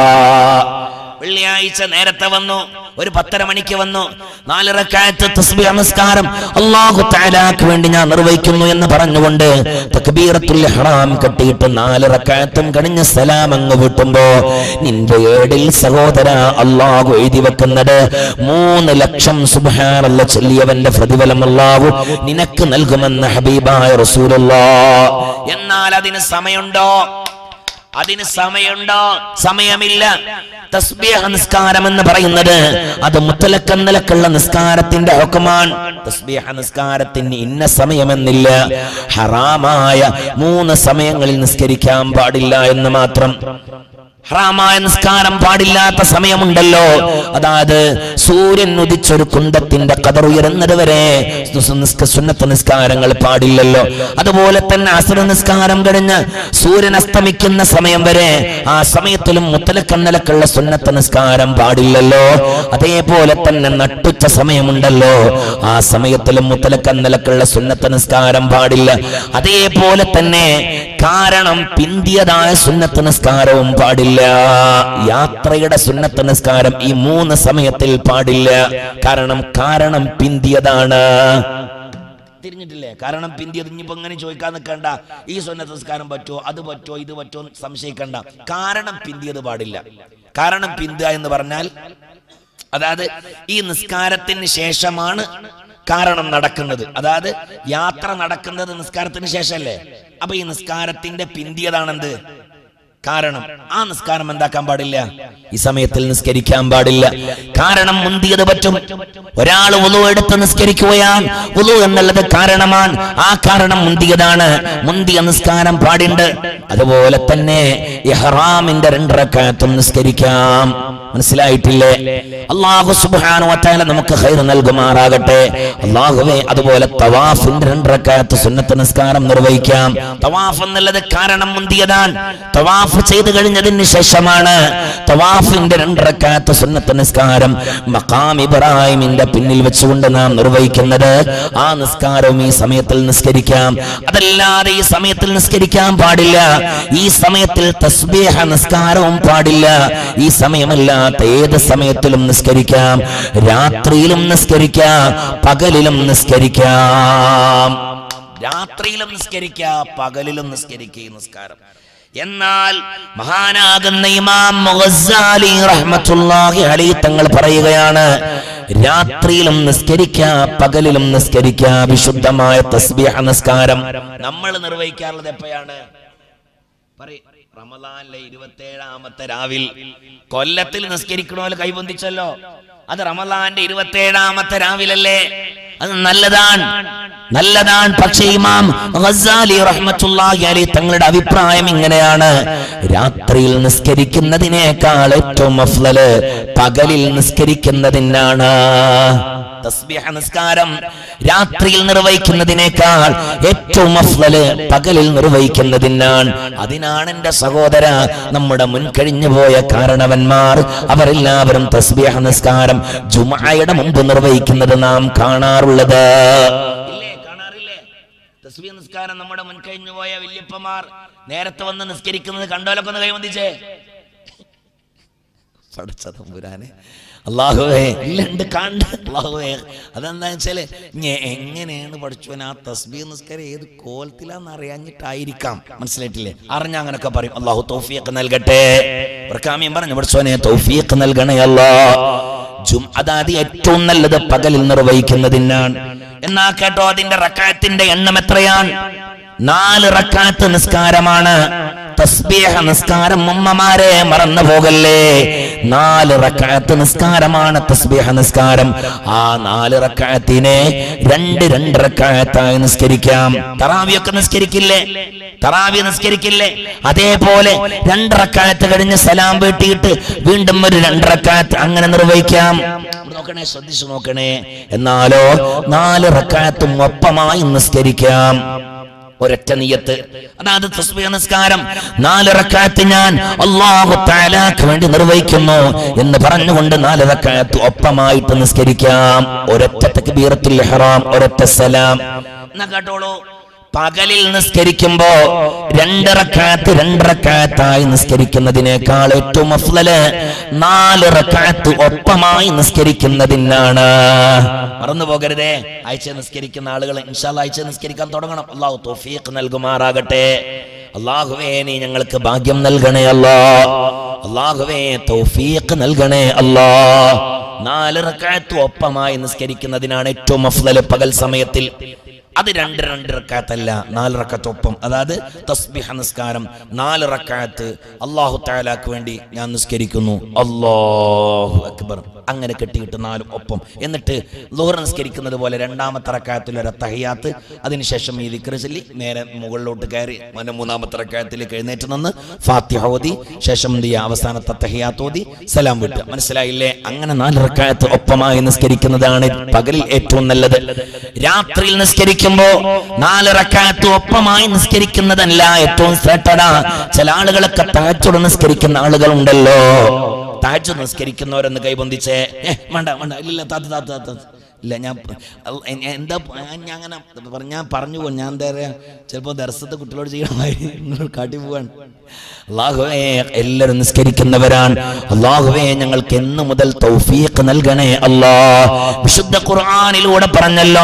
Speaker 1: വെള്ളിയാഴ്ച നേരത്തെ വന്നു ഒരു പത്തര മണിക്ക് വന്നു നാല് റക്കായത്ത് തസ്ബീഹ് നമസ്കാരം അല്ലാഹു തആലാക്ക് വേണ്ടി ഞാൻ നിർവഹിക്കുന്നു എന്ന് പറഞ്ഞുകൊണ്ട് തക്ബീറത്തുൽ ഇഹ്റാം കെട്ടിയിട്ട് നാല് റക്കായത്തും കഴിഞ്ഞ് സലാം അങ്ങ് വിട്ടുമ്പോ നിന്റെ ഏടിൽ സഹോദര അല്ലാഹു എഴുതി വെക്കുന്നത് മൂന്ന് ലക്ഷം സുബ്ഹാനല്ല ചൊല്ലിയവന്റെ പ്രതിഫലം അല്ലാഹു നിനക്ക് നൽകുമെന്ന് ഹബീബായ റസൂലുള്ളാഹ് എന്നാൽ അതിന് സമയമുണ്ടോ അതിന് സമയമുണ്ടോ സമയമില്ല തസ്ബീഹ നിസ്കാരം എന്ന് പറയുന്നത് അത് മുത്തലക്ക നിലക്കുള്ള നിസ്കാരത്തിന്റെ ഹുക്കുമാണ് തസ്ബീഹ നിസ്കാരത്തിന് ഇന്ന സമയമെന്നില്ല ഹറാമായ മൂന്ന് സമയങ്ങളിൽ നിസ്കരിക്കാൻ പാടില്ല എന്ന് മാത്രം ഹറാമായ നിസ്കാരം പാടില്ലാത്ത സമയമുണ്ടല്ലോ അതായത് സൂര്യൻ ഉദിച്ചൊരു കുന്തത്തിന്റെ കതർ ഉയരുന്നത് വരെ സുന്നത്ത് നിസ്കാരങ്ങൾ പാടില്ലല്ലോ അതുപോലെ തന്നെ അസുര നിസ്കാരം കഴിഞ്ഞ് സൂര്യൻ അസ്തമിക്കുന്ന സമയം വരെ ആ സമയത്തിലും മുത്തലക്കന്നലക്കുള്ള സുന്നത്ത് നിസ്കാരം പാടില്ലല്ലോ അതേപോലെ തന്നെ നട്ടുച്ച സമയമുണ്ടല്ലോ ആ സമയത്തിലും മുത്തലക്കന്നലക്കുള്ള സുന്നത്ത് നിസ്കാരം പാടില്ല അതേപോലെ തന്നെ കാരണം പിന്തിയതായ സുന്നത്ത് നിസ്കാരവും പാടില്ല യാത്രയുടെ സുന്നത്ത് നിസ്കാരം ഈ മൂന്ന് സമയത്തിൽ പാടില്ല കാരണം കാരണം പിന്തിയതാണ് തിരിഞ്ഞിട്ടില്ലേ കാരണം പിന്തിയത് ഇനിയിപ്പോ ഇങ്ങനെ ചോദിക്കാൻ നിൽക്കണ്ട ഈ സുന്നത്ത് നിസ്കാരം പറ്റുമോ അത് പറ്റുമോ ഇത് പറ്റുമോ എന്ന് സംശയിക്കണ്ട കാരണം പിന്തിയത് പാടില്ല കാരണം പിന്തുക എന്ന് പറഞ്ഞാൽ അതായത് ഈ നിസ്കാരത്തിന് ശേഷമാണ് കാരണം നടക്കുന്നത് അതായത് യാത്ര നടക്കുന്നത് നിസ്കാരത്തിന് ശേഷമല്ലേ അപ്പൊ ഈ നിസ്കാരത്തിന്റെ പിന്തിയതാണെന്ത് കാരണം ആ നിസ്കാരം എന്താക്കാൻ പാടില്ല ഈ സമയത്തിൽ നിസ്കരിക്കാൻ പാടില്ല കാരണം മുന്തിയത് പറ്റും ഒരാൾ ഉളു എടുത്ത് നിസ്കരിക്കുകയാണ് ഉളു എന്നുള്ളത് കാരണമാണ് ആ കാരണം മുന്തിയതാണ് മുന്തിയ നിസ്കാരം പാടുണ്ട് അതുപോലെ തന്നെ ഇഹ്റാമിന്റെ രണ്ടരക്കാലത്തും നിസ്കരിക്കാം മനസ്സിലായിട്ടില്ലേ അള്ളാഹു സുബ്ഹാനഹു വതആല നമുക്ക് ഖൈർ നൽകുമാറാകട്ടെ അള്ളാഹുവേ അതുപോലെ തവാഫിന്റെ രണ്ടരക്കാലത്ത് സുന്നത്ത് നിസ്കാരം നിർവഹിക്കാം തവാഫ് എന്നുള്ളത് കാരണം മുന്തിയതാണ് തവാഫ് ചെയ്തു കഴിഞ്ഞതിന് ശേഷമാണ് തവാഫിന്റെ രണ്ടരക്കാലത്ത് സുന്നത്ത് നിസ്കാരം മഖാം ഇബ്രാഹിമിന്റെ പിന്നിൽ വെച്ചുകൊണ്ട് നാം നിർവഹിക്കുന്നത് ആ നിസ്കാരവും ഈ സമയത്തിൽ നിസ്കരിക്കാം അതല്ലാതെ ഈ സമയത്തിൽ നിസ്കരിക്കാൻ പാടില്ല ഈ സമയത്തിൽ തസ്ബീഹ നിസ്കാരവും പാടില്ല ഈ സമയമല്ലാത്ത ഏത് സമയത്തിലും നിസ്കരിക്കാം രാത്രിയിലും നിസ്കരിക്കാം പകലിലും നിസ്കരിക്കാം രാത്രിയിലും നിസ്കരിക്കാം പകലിലും നിസ്കരിക്കുക ഈ നിസ്കാരം എന്നാൽ മഹാനാകുന്ന ഇമാം മുഗസ്സാലി റഹ്മത്തുള്ളാഹി അലൈഹി തങ്ങൾ പറയുകയാണ് രാത്രിയിലും നിസ്കരിക്കാ പകലിലും നിസ്കരിക്കാ വിശുദ്ധമായ തസ്ബീഹ നിസ്കാരം നമ്മൾ നിർവഹിക്കാറുള്ളത് എപ്പോഴാണ് പറയ്. റമദാനിലെ ഇരുപത്തേഴാമത്തെ രാവിൽ കൊല്ലത്തിൽ നിസ്കരിക്കണോല് കൈബന്ധിച്ചല്ലോ അത് റമദാന്റെ ഇരുപത്തേഴാമത്തെ രാവിലല്ലേ അത് നല്ലതാണ് നല്ലതാണ് പക്ഷേ ഇമാം ഗസാലി റഹ്മത്തുള്ളാഹി അലൈഹി തങ്ങളുടെ അഭിപ്രായം ഇങ്ങനെയാണ് രാത്രിയിൽ നിസ്കരിക്കുന്നതിനേക്കാൾ ഏറ്റവും അഫ്ലല് പകലിൽ നിസ്കരിക്കുന്നതിനാണ് തസ്ബീഹ നിസ്കാരം രാത്രിയിൽ നിർവഹിക്കുന്നതിനേക്കാൾ ഏറ്റവും അഫ്ലല് പകലിൽ നിർവഹിക്കുന്നതിനാണ് അതിനാണ് എന്റെ സഹോദര നമ്മുടെ മുൻകഴിഞ്ഞു പോയ കാരണവന്മാർ അവരെല്ലാവരും തസ്ബീഹ നിസ്കാരം ജുമായുടെ മുമ്പ് നിർവഹിക്കുന്നത് നാം കാണാറുള്ളത് ഇല്ലേ കാണാറില്ലേ തസ്ബീഹ് നിസ്കാരം നമ്മുടെ മുൻകഴിഞ്ഞു പോയ വല്യപ്പമാർ നേരത്തെ വന്ന് നിസ്കരിക്കുന്നത് കണ്ടോലൊക്കെ ഒന്ന് കൈവന്തിച്ചേ പഠിച്ചതമ്പുരാനെ അള്ളാഹുവേ ഇല്ലുണ്ട് കണ്ട് അള്ളാഹുവേ അതെന്താ വെച്ചാല് ഞെ എങ്ങനെയാണ് പഠിച്ചവൻ ആ തസ്ബീ നിസ്കാരം ഏത് കോലത്തിലാന്ന് അറിയാഞ്ഞിട്ടായിരിക്കാം മനസ്സിലായിട്ടില്ലേ അറിഞ്ഞ അങ്ങനൊക്കെ പറയും അള്ളാഹു തൗഫീഖ് നൽകട്ടെ പ്രക്കാമ്യം പറഞ്ഞു പഠിച്ചവനെ തൗഫീഖ് നൽകണേ അല്ലാ ജും അതായത് ഏറ്റവും നല്ലത് പകലിൽ നിർവഹിക്കുന്നതിനാണ് എന്നാ കേട്ടോ അതിന്റെ റക്കായത്തിന്റെ എണ്ണം എത്രയാണ് നാല് റക്കാത്ത് നിസ്കാരമാണ് തസ്ബീഹ നിസ്കാരം ഉമ്മമാരെ മറന്നു പോകല്ലേ നാല് റക്കാത്ത് നിസ്കാരമാണ് തസ്ബീഹ നിസ്കാരം ആ നാല് റക്കാത്തിനെ രണ്ട് രണ്ട് റക്കാത്തായി നിസ്കരിക്കാം തറാവിയൊക്കെ നിസ്കരിക്കില്ലേ തറാവി നിസ്കരിക്കില്ലേ അതേപോലെ രണ്ട് റക്കാത്ത് കഴിഞ്ഞ് സലാം വീട്ടിയിട്ട് വീണ്ടും ഒരു രണ്ട് റക്കാത്ത് അങ്ങനെ നിർവഹിക്കാം നോക്കണേ ശ്രദ്ധിച്ചു നോക്കണേ എന്നാലോ നാല് റക്കാത്തും ഒപ്പമായി നിസ്കരിക്കാം ഒരൊറ്റ നിയത്ത് അതായത് തസ്ബീഹ നിസ്കാരം നാല് റക്കാത്ത് ഞാൻ അല്ലാഹു തആലാക്ക് വേണ്ടി നിർവഹിക്കുന്നു എന്ന് പറഞ്ഞുകൊണ്ട് നാല് റക്കാത്ത് ഒപ്പമായിട്ട് നിസ്കരിക്കാം ഒരൊറ്റ തക്ബീറത്തുൽ ഇഹ്റാം ഒരൊറ്റ സലാം എന്നാ കേട്ടോളൂ പകലിൽ നിസ്കരിക്കുമ്പോ രണ്ടിറക്കാത്ത് രണ്ടിറക്കാത്തായി നിസ്കരിക്കുന്നതിനേക്കാൾ ഏറ്റവും അഫ്ലല് നാല് റക്കാത്ത് ഒപ്പമായി നിസ്കരിക്കുന്നതിനാണ് മറന്നു പോകരുതേ ആഴ്ച നിസ്കരിക്കുന്ന ആളുകൾ ഇൻഷാല്ല ആഴ്ച നിസ്കരിക്കാൻ തുടങ്ങണം അള്ളാഹു തോഫീഖ് നൽകുമാറാകട്ടെ അള്ളാഹുവേ നീ ഞങ്ങൾക്ക് ഭാഗ്യം നൽകണേ അല്ലാ അള്ളാഹുവേ തൗഫീഖ് നൽകണേ അല്ലാ നാല് റക്കാത്ത് ഒപ്പമായി നിസ്കരിക്കുന്നതിനാണ് ഏറ്റവും അഫ്ലല് പകൽ സമയത്തിൽ അത് രണ്ട് രണ്ട് റക്കാത്തല്ല നാല് റക്കത്തൊപ്പം അതായത് തസ്ബിഹ നിസ്കാരം നാല് റക്കാത്ത് അള്ളാഹു താലാക്ക് വേണ്ടി ഞാൻ നിസ്കരിക്കുന്നു അള്ളാഹു അക്ബർ അങ്ങനെ കെട്ടിയിട്ട് നാലും ഒപ്പം എന്നിട്ട് ലോഹർ നിസ്കരിക്കുന്നത് പോലെ രണ്ടാമത്തെ റക്കാത്തിൽ ഒരു തഹയാത്ത് അതിനുശേഷം ഈ ദിക്ർ ചൊല്ലി നേരെ മുകളിലോട്ട് കയറി മന മൂന്നാമത്തെ റക്കാത്തിലേക്ക് എഴുന്നേറ്റ് നിന്ന് ഫാത്തിഹ ഓതി ശേഷം എന്ത് ചെയ്യുക അവസാനത്തെ തഹയാത്ത് ഓതി സലാം വിട്ടുക മനസ്സിലായില്ലേ അങ്ങനെ നാല് റക്കാത്ത് ഒപ്പമായി നിസ്കരിക്കുന്നതാണ് പകലിൽ ഏറ്റവും നല്ലത് രാത്രിയിൽ നിസ്കരിക്കുമ്പോ നാല് റക്കാത്ത് ഒപ്പമായി നിസ്കരിക്കുന്നതല്ല ഏറ്റവും ശ്രേഷ്ഠത ചില ആളുകളൊക്കെ താച്ചോട് നിസ്കരിക്കുന്ന ആളുകളുണ്ടല്ലോ താജ് നിസ്കരിക്കുന്നവരെന്ന് കൈബന്ധിച്ചേ ഏ വേണ്ട വേണ്ട ഇല്ല താത്ത താത്ത താത്ത ഇല്ല ഞാൻ അൽ- എ- എ- എന്താ പ- ഞാൻ ഞാൻ അങ്ങനെ പറഞ്ഞ ഞാൻ പറഞ്ഞു പോകും ഞാൻ എന്താ പറയാ ചിലപ്പോൾ ദർശത്തെ കുട്ടികളോട് ചെയ്യണമായി നിങ്ങൾ കാട്ടി പോവാണ് അള്ളാഹുവേ എല്ലാവരും നിസ്കരിക്കുന്നവരാണ് അള്ളാഹുവേ ഞങ്ങൾക്ക് എന്ന് മുതൽ തൗഫീഖ് നൽകണേ അല്ലാ വിശുദ്ധ ഖുർആനിലൂടെ പറഞ്ഞല്ലോ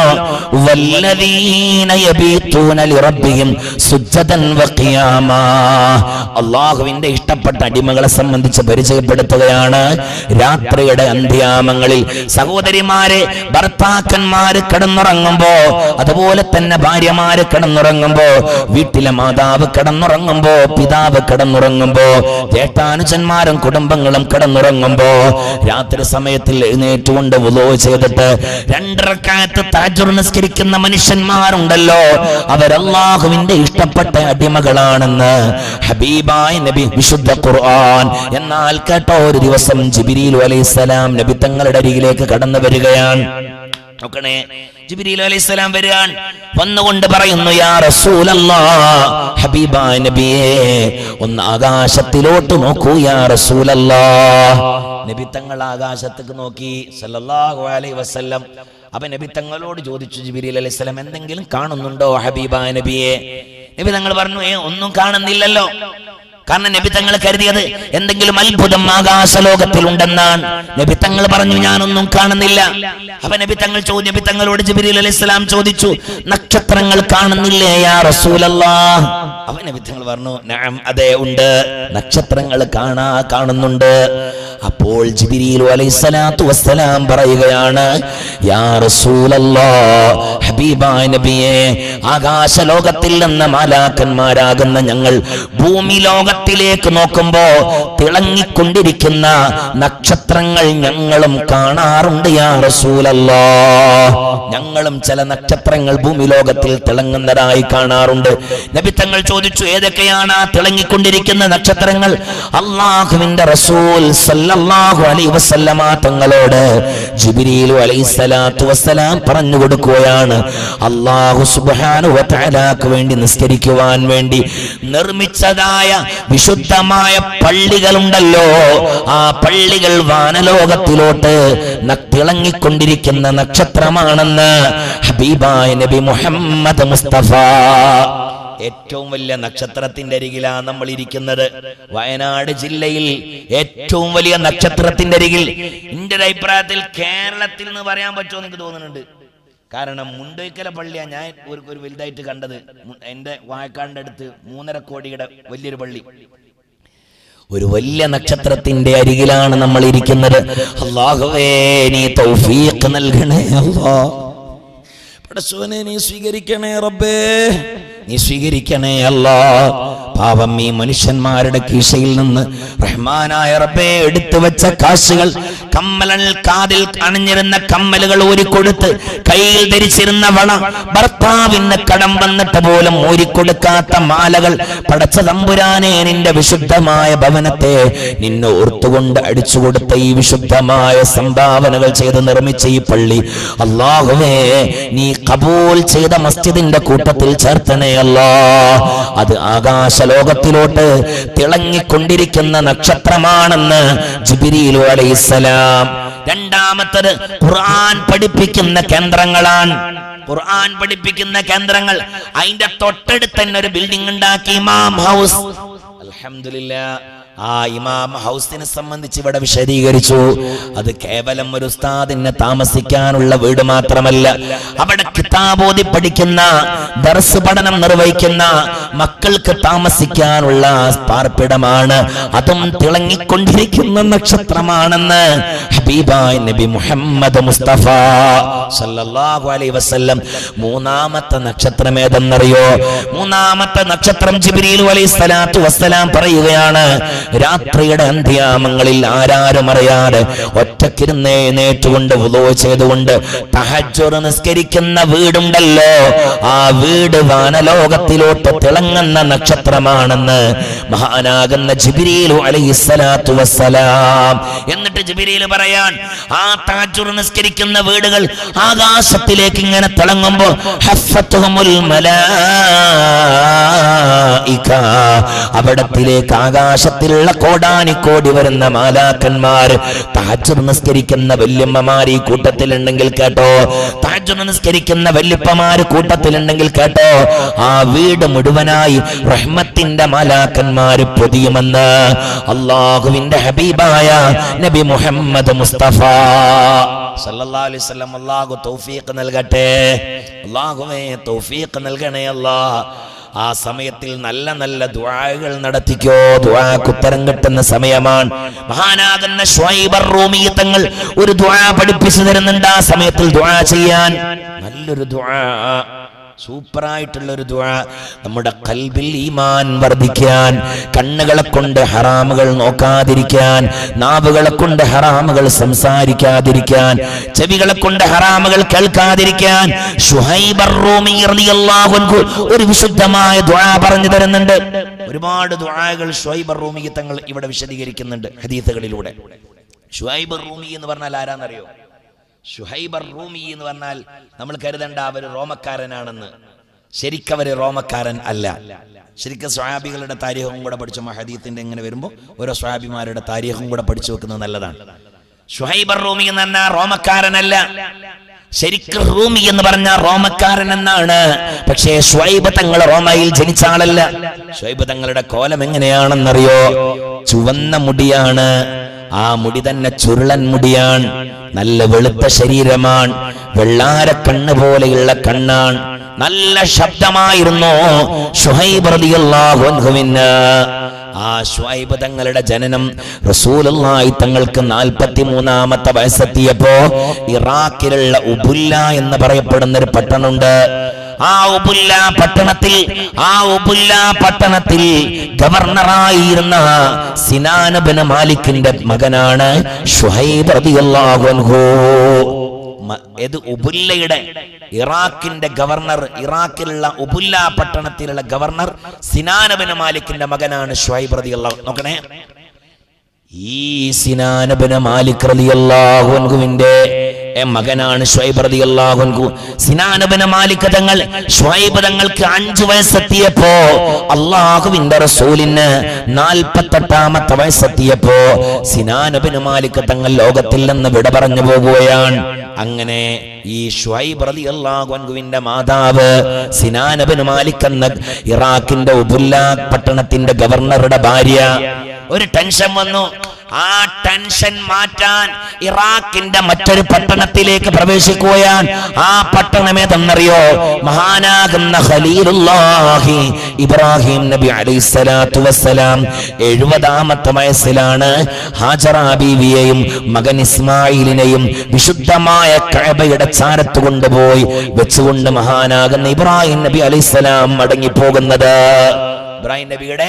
Speaker 1: വല്ലദീന യബീതൂന ലിറബ്ബിഹിം സുജ്ജദൻ വഖിയാമാ അള്ളാഹുവിന്റെ ഇഷ്ടപ്പെട്ട അടിമകളെ സംബന്ധിച്ച് പരിചയപ്പെടുത്തുകയാണ് രാത്രിയുടെ അന്ത്യാമങ്ങളിൽ സഹോദരിമാരെ ഭർത്താക്കന്മാര് കിടന്നുറങ്ങുമ്പോ അതുപോലെ തന്നെ ഭാര്യമാര് കിടന്നുറങ്ങുമ്പോ വീട്ടിലെ മാതാവ് കിടന്നുറങ്ങുമ്പോ പിതാവ് കിടന്നുറങ്ങുമ്പോ ജേഷ്ഠാനുജന്മാരും കുടുംബങ്ങളും കിടന്നുറങ്ങുമ്പോ രാത്രി സമയത്തിൽ എഴുന്നേറ്റുകൊണ്ട് വുളോ ചെയ്തിട്ട് രണ്ടരക്കാലത്ത് താജുർ നിസ്കരിക്കുന്ന മനുഷ്യന്മാരുണ്ടല്ലോ അവരല്ലാഹുവിന്റെ ഇഷ്ടപ്പെട്ട അടിമകളാണെന്ന് ഹബീബായ നബി വിശുദ്ധ ഖുർആൻ എന്നാൽ കേട്ടോ ഒരു ദിവസം ജിബിരിൽ അലൈഹിസ്സലാം നബി തങ്ങളുടെ അരികിലേക്ക് കടന്നു വരികയാണ് നോക്കണേ ജിബ്രീൽ അലൈഹിസ്സലാം വരികയാണ് വന്നുകൊണ്ട് പറയുന്നു യാ റസൂലല്ലാ ഹബീബായ നബിയേ ഒന്ന് ആകാശത്തിലോട്ട് നോക്കൂ യാ റസൂലല്ലാ നബി തങ്ങൾ ആകാശത്തേക്ക് നോക്കി സല്ലല്ലാഹു അലൈഹി വസല്ലം അപ്പൊ നബി തങ്ങളോട് ചോദിച്ചു ജിബ്രീൽ അലൈഹിസ്സലാം എന്തെങ്കിലും കാണുന്നുണ്ടോ ഹബീബായ നബിയെ നബി തങ്ങൾ പറഞ്ഞു ഏ ഒന്നും കാണുന്നില്ലല്ലോ കാരണം നബി തങ്ങൾ കരുതിയത് എന്തെങ്കിലും അത്ഭുതം ആകാശലോകത്തിൽ ഉണ്ടെന്നാണ് നബി തങ്ങൾ പറഞ്ഞു ഞാനൊന്നും കാണുന്നില്ല അപ്പൊ നബി തങ്ങൾ ചോദ്യം നബി തങ്ങളോട് ജിബിരിൽ അലൈഹി സ്വലാം ചോദിച്ചു നക്ഷത്രങ്ങൾ കാണുന്നില്ലേ യാ റസൂലല്ലാ അവൻ നബി തങ്ങൾ പറഞ്ഞു നഅം അതെ ഉണ്ട് നക്ഷത്രങ്ങൾ കാണാ കാണുന്നുണ്ട് അപ്പോൾ ജിബിരിൽ അലൈഹി സ്വലാത്തു വസ്സലാം പറയുകയാണ് യാ റസൂലല്ലാ ഹബീബായ നബിയെ ആകാശലോകത്തിൽ നിന്ന് മാലാക്കന്മാരാകുന്ന ഞങ്ങൾ ഭൂമി ലോകത്തിലേക്ക് നോക്കുമ്പോ തിളങ്ങിക്കൊണ്ടിരിക്കുന്ന നക്ഷത്രങ്ങൾ ഞങ്ങളും കാണാറുണ്ട് യാ റസൂലല്ലാ ഞങ്ങളും ചില നക്ഷത്രങ്ങൾ ഭൂമി ലോകത്തിൽ തിളങ്ങുന്നതായി കാണാറുണ്ട് നബി തങ്ങൾ ചോദിച്ചു ഏതൊക്കെയാണ് ആ തിളങ്ങിക്കൊണ്ടിരിക്കുന്ന നക്ഷത്രങ്ങൾ അള്ളാഹുവിന്റെ റസൂൽ സല്ലല്ലാഹു അലൈഹി വസല്ലമ തങ്ങളോട് ജിബ്രീലു അലൈഹി സ്വലാത്തു വസ്സലാം പറഞ്ഞു കൊടുക്കുകയാണ് അള്ളാഹു സുബ്ഹാനഹു വ തആലാക്ക് വേണ്ടി നിസ്കരിക്കുവാൻ വേണ്ടി നിർമ്മിച്ചതായ വിശുദ്ധമായ പള്ളികളുണ്ടല്ലോ ആ പള്ളികൾ വാനലോകത്തിലോട്ട് ന- തിളങ്ങിക്കൊണ്ടിരിക്കുന്ന നക്ഷത്രമാണെന്ന് ഹബീബായ നബി മുഹമ്മദ് മുസ്തഫ ഏറ്റവും വലിയ നക്ഷത്രത്തിന്റെ അരികിലാണ് നമ്മൾ ഇരിക്കുന്നത് വയനാട് ജില്ലയിൽ ഏറ്റവും വലിയ നക്ഷത്രത്തിന്റെ അരികിൽ എന്റെ ഒരു അഭിപ്രായത്തിൽ കേരളത്തിൽ എന്ന് പറയാൻ പറ്റുമോ എനിക്ക് തോന്നുന്നുണ്ട് കാരണം മുണ്ടോയ്ക്കല പള്ളിയാണ് ഞാൻ ഒരു ഒരു വലുതായിട്ട് കണ്ടത് മു- എന്റെ വായക്കാടിന്റെ അടുത്ത് മൂന്നര കോടിയുടെ വലിയൊരു പള്ളി ഒരു വലിയ നക്ഷത്രത്തിന്റെ അരികിലാണ് നമ്മൾ ഇരിക്കുന്നത് അള്ളാഹുവേ നീ തൗഫീഖ് നൽകണേ അല്ലാ പടച്ചോനെ നീ സ്വീകരിക്കണേ റബ്ബേ നീ സ്വീകരിക്കണേ അല്ലാ പാവം ഈ മനുഷ്യന്മാരുടെ കീശയിൽ നിന്ന് റഹ്മാനായ റബ്ബേ എടുത്തു വെച്ച കാശുകൾ കമ്മലൽ കാതിൽ അണിഞ്ഞിരുന്ന കമ്മലുകൾ ഊരിക്കൊടുത്ത് കയ്യിൽ ധരിച്ചിരുന്ന വള ഭർത്താവിന് കടം വന്നിട്ട് പോലും ഊരിക്കൊടുക്കാത്ത മാലകൾ പടച്ച തമ്പുരാനെ നിന്റെ വിശുദ്ധമായ ഭവനത്തെ നിന്നെ ഓർത്തുകൊണ്ട് അടിച്ചു കൊടുത്ത ഈ വിശുദ്ധമായ സംഭാവനകൾ ചെയ്ത് നിർമ്മിച്ച ഈ പള്ളി അള്ളാഹുവേ നീ കബൂൽ ചെയ്ത മസ്ജിദിന്റെ കൂട്ടത്തിൽ ചേർത്തണേ അല്ലാ അത് ആകാശലോകത്തിലോട്ട് തിളങ്ങിക്കൊണ്ടിരിക്കുന്ന നക്ഷത്രമാണെന്ന് ജിബിരിലു അലൈഹിസ്സലാം രണ്ടാമത്തത് ഖുർആൻ പഠിപ്പിക്കുന്ന കേന്ദ്രങ്ങളാണ് ഖുർആൻ പഠിപ്പിക്കുന്ന കേന്ദ്രങ്ങൾ അതിന്റെ തൊട്ടടുത്ത് തന്നെ ഒരു ബിൽഡിംഗ് ഉണ്ടാക്കി ഇമാം ഹൗസ് അൽഹംദുലില്ലാ ആ ഇമാം ഹൗസിനെ സംബന്ധിച്ച് ഇവിടെ വിശദീകരിച്ചു അത് കേവലം ഒരു ഉസ്താദിന് താമസിക്കാനുള്ള വീട് മാത്രമല്ല അവിടെ കിതാബോധി പഠിക്കുന്ന ദർസ് പഠനം നിർവഹിക്കുന്ന മക്കൾക്ക് താമസിക്കാനുള്ള പാർപ്പിടമാണ് അതും തിളങ്ങിക്കൊണ്ടിരിക്കുന്ന നക്ഷത്രമാണെന്ന് ഹബീബായ് നബി മുഹമ്മദ് മുസ്തഫ സല്ലല്ലാഹു അലൈഹി വസല്ലം മൂന്നാമത്തെ നക്ഷത്രം ഏതെന്നറിയോ മൂന്നാമത്തെ നക്ഷത്രം ജിബ്രീൽ അലൈഹി സ്വലാത്തു വസ്സലാം പറയുകയാണ് രാത്രിയുടെ അന്ത്യാമങ്ങളിൽ ആരാരും അറിയാതെ ഒറ്റക്കിരുന്ന് എഴുന്നേറ്റുകൊണ്ട് വുളൂ ചെയ്തുകൊണ്ട് തഹജ്ജുർ നിസ്കരിക്കുന്ന വീടുണ്ടല്ലോ ആ വീട് വാനലോകത്തിലോട്ട് തിളങ്ങുന്ന നക്ഷത്രമാണെന്ന് മഹാനാകുന്ന ജിബ്രീലു അലൈഹി സ്വലാത്തു വസ്സലാം എന്നിട്ട് ജിബ്രീൽ പറയാൻ ആ തഹജ്ജുർ നിസ്കരിക്കുന്ന വീടുകൾ ആകാശത്തിലേക്ക് ഇങ്ങനെ തിളങ്ങുമ്പോൾ ഹഫത്തുഹുമുൽ മലായിക അവിടത്തിലേക്ക് ആകാശത്തിലുള്ള കോടാനിക്കോടി വരുന്ന മാലാക്കന്മാർ താജർ നിസ്കരിക്കുന്ന വല്യമ്മമാർ ഈ കൂട്ടത്തിലുണ്ടെങ്കിൽ കേട്ടോ താജർ നിസ്കരിക്കുന്ന വല്യപ്പമാര് കൂട്ടത്തിലുണ്ടെങ്കിൽ കേട്ടോ ആ വീട് മുഴുവനായി റഹ്മത്തിന്റെ മാലാക്കന്മാര് പൊതിയുമെന്ന് അള്ളാഹുവിന്റെ ഹബീബായ നബി മുഹമ്മദ് മുസ്തഫ സല്ലല്ലാഹു അലൈഹി വസല്ലം അള്ളാഹു തൗഫീഖ് നൽകട്ടെ അള്ളാഹുവേ തൗഫീഖ് നൽകണേ അല്ലാ ആ സമയത്തിൽ നല്ല നല്ല ദുആകൾ നടത്തിക്കോ ദുആക്ക് ഉത്തരം കിട്ടുന്ന സമയമാണ് മഹാനാകുന്ന ഷ്വൈബർ റൂമി തങ്ങൾ ഒരു ദുആ പഠിപ്പിച്ചു തരുന്നുണ്ട് ആ സമയത്തിൽ ദുആ ചെയ്യാൻ നല്ലൊരു ദുആ സൂപ്പറായിട്ടുള്ള ഒരു ദുആ നമ്മുടെ കൽബിൽ ഈമാൻ വർദ്ധിക്കാൻ കണ്ണുകളെ കൊണ്ട് ഹറാമുകൾ നോക്കാതിരിക്കാൻ നാവുകളെ കൊണ്ട് ഹറാമുകൾ സംസാരിക്കാതിരിക്കാൻ ചെവികളെ കൊണ്ട് ഹറാമുകൾ കേൾക്കാതിരിക്കാൻ ഷുഹൈബർ റൂമി റളിയല്ലാഹു അൻഹു ഒരു വിശുദ്ധമായ ദുആ പറഞ്ഞു തരുന്നുണ്ട് ഒരുപാട് ദുആകൾ ഷുഹൈബർ റൂമി തങ്ങൾ ഇവിടെ വിശദീകരിക്കുന്നുണ്ട് ഹദീസുകളിലൂടെ ഷുഹൈബർ റൂമി എന്ന് പറഞ്ഞാൽ ആരാന്നറിയോ ഷുഹൈബർ റൂമി എന്ന് പറഞ്ഞാൽ നമ്മൾ കരുതണ്ട അവർ റോമക്കാരനാണെന്ന് ശരിക്കവര് റോമക്കാരൻ അല്ല ശരിക്കും സ്വാബികളുടെ താരീഖും കൂടെ പഠിച്ച മഹദീത്തിന്റെ ഇങ്ങനെ വരുമ്പോൾ ഓരോ സ്വാബിമാരുടെ താരീഖും കൂടെ പഠിച്ചു വെക്കുന്നത് നല്ലതാണ് ഷുഹൈബർ റൂമി എന്ന് പറഞ്ഞാൽ റോമക്കാരനല്ല ശരിക്കും റൂമി എന്ന് പറഞ്ഞ റോമക്കാരൻ എന്നാണ് പക്ഷേ ഷ്വൈബ് തങ്ങൾ റോമയിൽ ജനിച്ച ആളല്ല ഷ്വൈബ് തങ്ങളുടെ കോലം എങ്ങനെയാണെന്നറിയോ ചുവന്ന മുടിയാണ് ആ മുടി തന്നെ ചുരുളൻ മുടിയാണ് നല്ല വെളുത്ത ശരീരമാണ് വെള്ളാര കണ്ണ് പോലെയുള്ള കണ്ണാണ് നല്ല ശബ്ദമായിരുന്നു ഷുഹൈബ് റളിയല്ലാഹു അൻഹുവിന് ആ ഷുഹൈബ് തങ്ങളുടെ ജനനം റസൂലുള്ളാഹി തങ്ങൾക്ക് നാൽപ്പത്തി മൂന്നാമത്തെ വയസ്സെത്തിയപ്പോ ഇറാഖിലുള്ള ഉബുല്ല എന്ന് പറയപ്പെടുന്ന ഒരു പട്ടണമുണ്ട് ആ ഉബുല്ല പട്ടണത്തിൽ ആ ഉബുല്ല പട്ടണത്തിൽ ഗവർണറായിരുന്ന സിനാനബിന് മാലിക്കിന്റെ മകനാണ് ഷുഹൈബ് റളിയല്ലാഹു അൻഹു മ- ഏത് ഉബുല്ലയുടെ ഇറാഖിന്റെ ഗവർണർ ഇറാഖിലുള്ള ഉബുല്ല പട്ടണത്തിലുള്ള ഗവർണർ സിനാനബിന് മാലിക്കിന്റെ മകനാണ് ഷുഹൈബ് റളിയല്ലാഹു നോക്കണേ ഈ സിനാനബിന് മാലിക് റളിയല്ലാഹു അൻഹുവിന്റെ എ മകനാണ് ഷുഹൈബ് റളിയല്ലാഹു അൻഹു സിനാനബിന് മാലിക് തങ്ങൾ ഷുഹൈബ് തങ്ങൾക്ക് അഞ്ചു വയസ്സെത്തിയപ്പോ അള്ളാഹുവിന്റെ റസൂലിന് നാൽപ്പത്തെട്ടാമത്തെ വയസ്സെത്തിയപ്പോ സിനാനബിന് മാലിക് തങ്ങൾ ലോകത്തിൽ നിന്ന് വിട പറഞ്ഞു പോകുകയാണ് അങ്ങനെ ഈ ഷുഹൈബ് റളിയല്ലാഹു അൻഹുവിന്റെ മാതാവ് സിനാനബിന് മാലിക് എന്ന ഇറാഖിന്റെ ഉബുല്ല പട്ടണത്തിന്റെ ഗവർണറുടെ ഭാര്യ ഒരു ടെൻഷൻ വന്നു ആ ടെൻഷൻ മാറ്റാൻ ഇറാഖിന്റെ മറ്റൊരു പട്ടണത്തിലേക്ക് പ്രവേശിക്കുകയാണ് ആ പട്ടണം ഏതെന്നറിയോ മഹാനാകുന്ന ഖലീലുല്ലാഹി ഇബ്രാഹിം നബി അലൈഹിസ്സലാത്തു വസ്സലാം എഴുപതാമത്തെ വയസ്സിലാണ് ഹാജറ ബീവിയെയും മകൻ ഇസ്മായിലിനെയും വിശുദ്ധമായ കഅബയുടെ ചാരത്ത് കൊണ്ടുപോയി വെച്ചുകൊണ്ട് മഹാനാകുന്ന ഇബ്രാഹിം നബി അലൈഹിസ്സലാം മടങ്ങിപ്പോകുന്നത് ഇബ്രാഹിം നബിയുടെ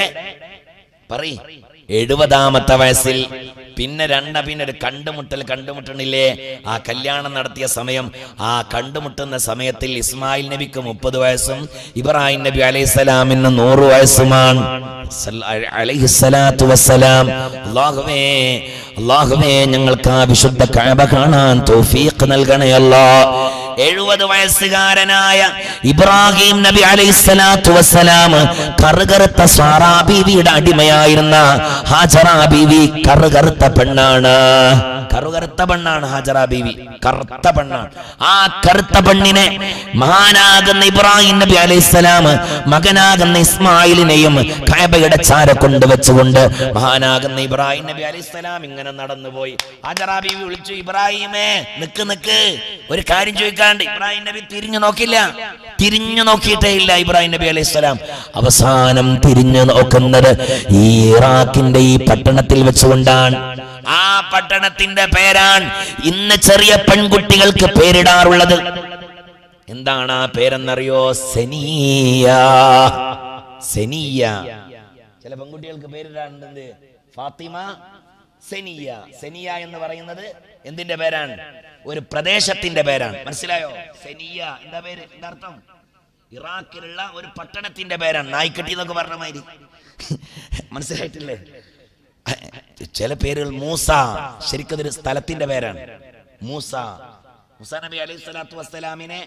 Speaker 1: പറയ് എഴുപതാമത്തെ വയസ്സിൽ പിന്നെ രണ്ട പിന്നെ ഒരു കണ്ടുമുട്ടൽ കണ്ടുമുട്ടണില്ലേ ആ കല്യാണം നടത്തിയ സമയം ആ കണ്ടുമുട്ടുന്ന സമയത്തിൽ ഇസ്മായിൽ നബിക്ക് മുപ്പത് വയസ്സും ഇബ്രാഹിം നബി അലൈഹി സ്വലാമിന് നൂറ് വയസ്സുമാണ് സല്ല- അലൈഹിസ്സലാത്തു വസ്സലാം അല്ലാഹുവേ അല്ലാഹുവേ ഞങ്ങൾക്ക് ആ വിശുദ്ധ കഅബ കാണാൻ തൗഫീഖ് നൽകണേ അല്ലാ എഴുപത് വയസ്സുകാരനായ ഇബ്രാഹിം നബി അലൈഹിസ്സലാത്തു വസ്സലാം കറുകറുത്ത സാറാ ബീവിയുടെ അടിമയായിരുന്ന ഹാജറ ബീവി കറുകറുത്ത പെണ്ണാണ് കറുകറുത്ത പെണ്ണാണ് ഹാജറ ബീവി കറുത്ത പെണ്ണാണ് ആ കറുത്ത പെണ്ണിനെ മഹാനാകുന്ന ഇബ്രാഹിം നബി അലൈഹിസ്സലാം മകനാകുന്ന ഇസ്മായിലിനെയും കഅബയുടെ ചാര കൊണ്ടുവച്ചുകൊണ്ട് മഹാനാകുന്ന ഇബ്രാഹിം നബി അലൈഹിസ്സലാം ഇങ്ങനെ നടന്നുപോയി ഹാജറ ബീവി വിളിച്ചു ഇബ്രാഹിമേ നിക്ക് നിക്ക് ഒരു കാര്യം ചോദിക്കാണ്ട് ഇബ്രാഹിം നബി തിരിഞ്ഞു നോക്കില്ല തിരിഞ്ഞു നോക്കിയിട്ടേ ഇല്ല ഇബ്രാഹിം നബി അലൈഹി സ്വലാം അവസാനം തിരിഞ്ഞു നോക്കുന്നത് ഈ ഇറാഖിന്റെ ഈ പട്ടണത്തിൽ വെച്ചുകൊണ്ടാണ് ആ പട്ടണത്തിന്റെ പേരാണ് ഇന്ന് ചെറിയ പെൺകുട്ടികൾക്ക് പേരിടാറുള്ളത് എന്താണ് ആ പേരെന്നറിയോ സെനിയ സെനിയ ചില പെൺകുട്ടികൾക്ക് പേരിടാറുണ്ട് ഫാത്തിമ സെനിയ സെനിയ എന്ന് പറയുന്നത് എന്തിന്റെ പേരാണ് ഒരു പ്രദേശത്തിന്റെ പേരാണ് മനസ്സിലായോ സെനിയ എന്താ പേര് എന്താ അർത്ഥം ഇറാഖിലുള്ള ഒരു പട്ടണത്തിന്റെ പേരാണ് നായ്ക്കട്ടി എന്നൊക്കെ പറഞ്ഞ മാതിരി മനസ്സിലായിട്ടില്ലേ ചില പേരുകൾ മൂസ ശരിക്കതൊരു സ്ഥലത്തിന്റെ പേരാണ് മൂസ മൂസ നബി അലൈഹി സ്വലാത്തു വസ്സലാമിനെ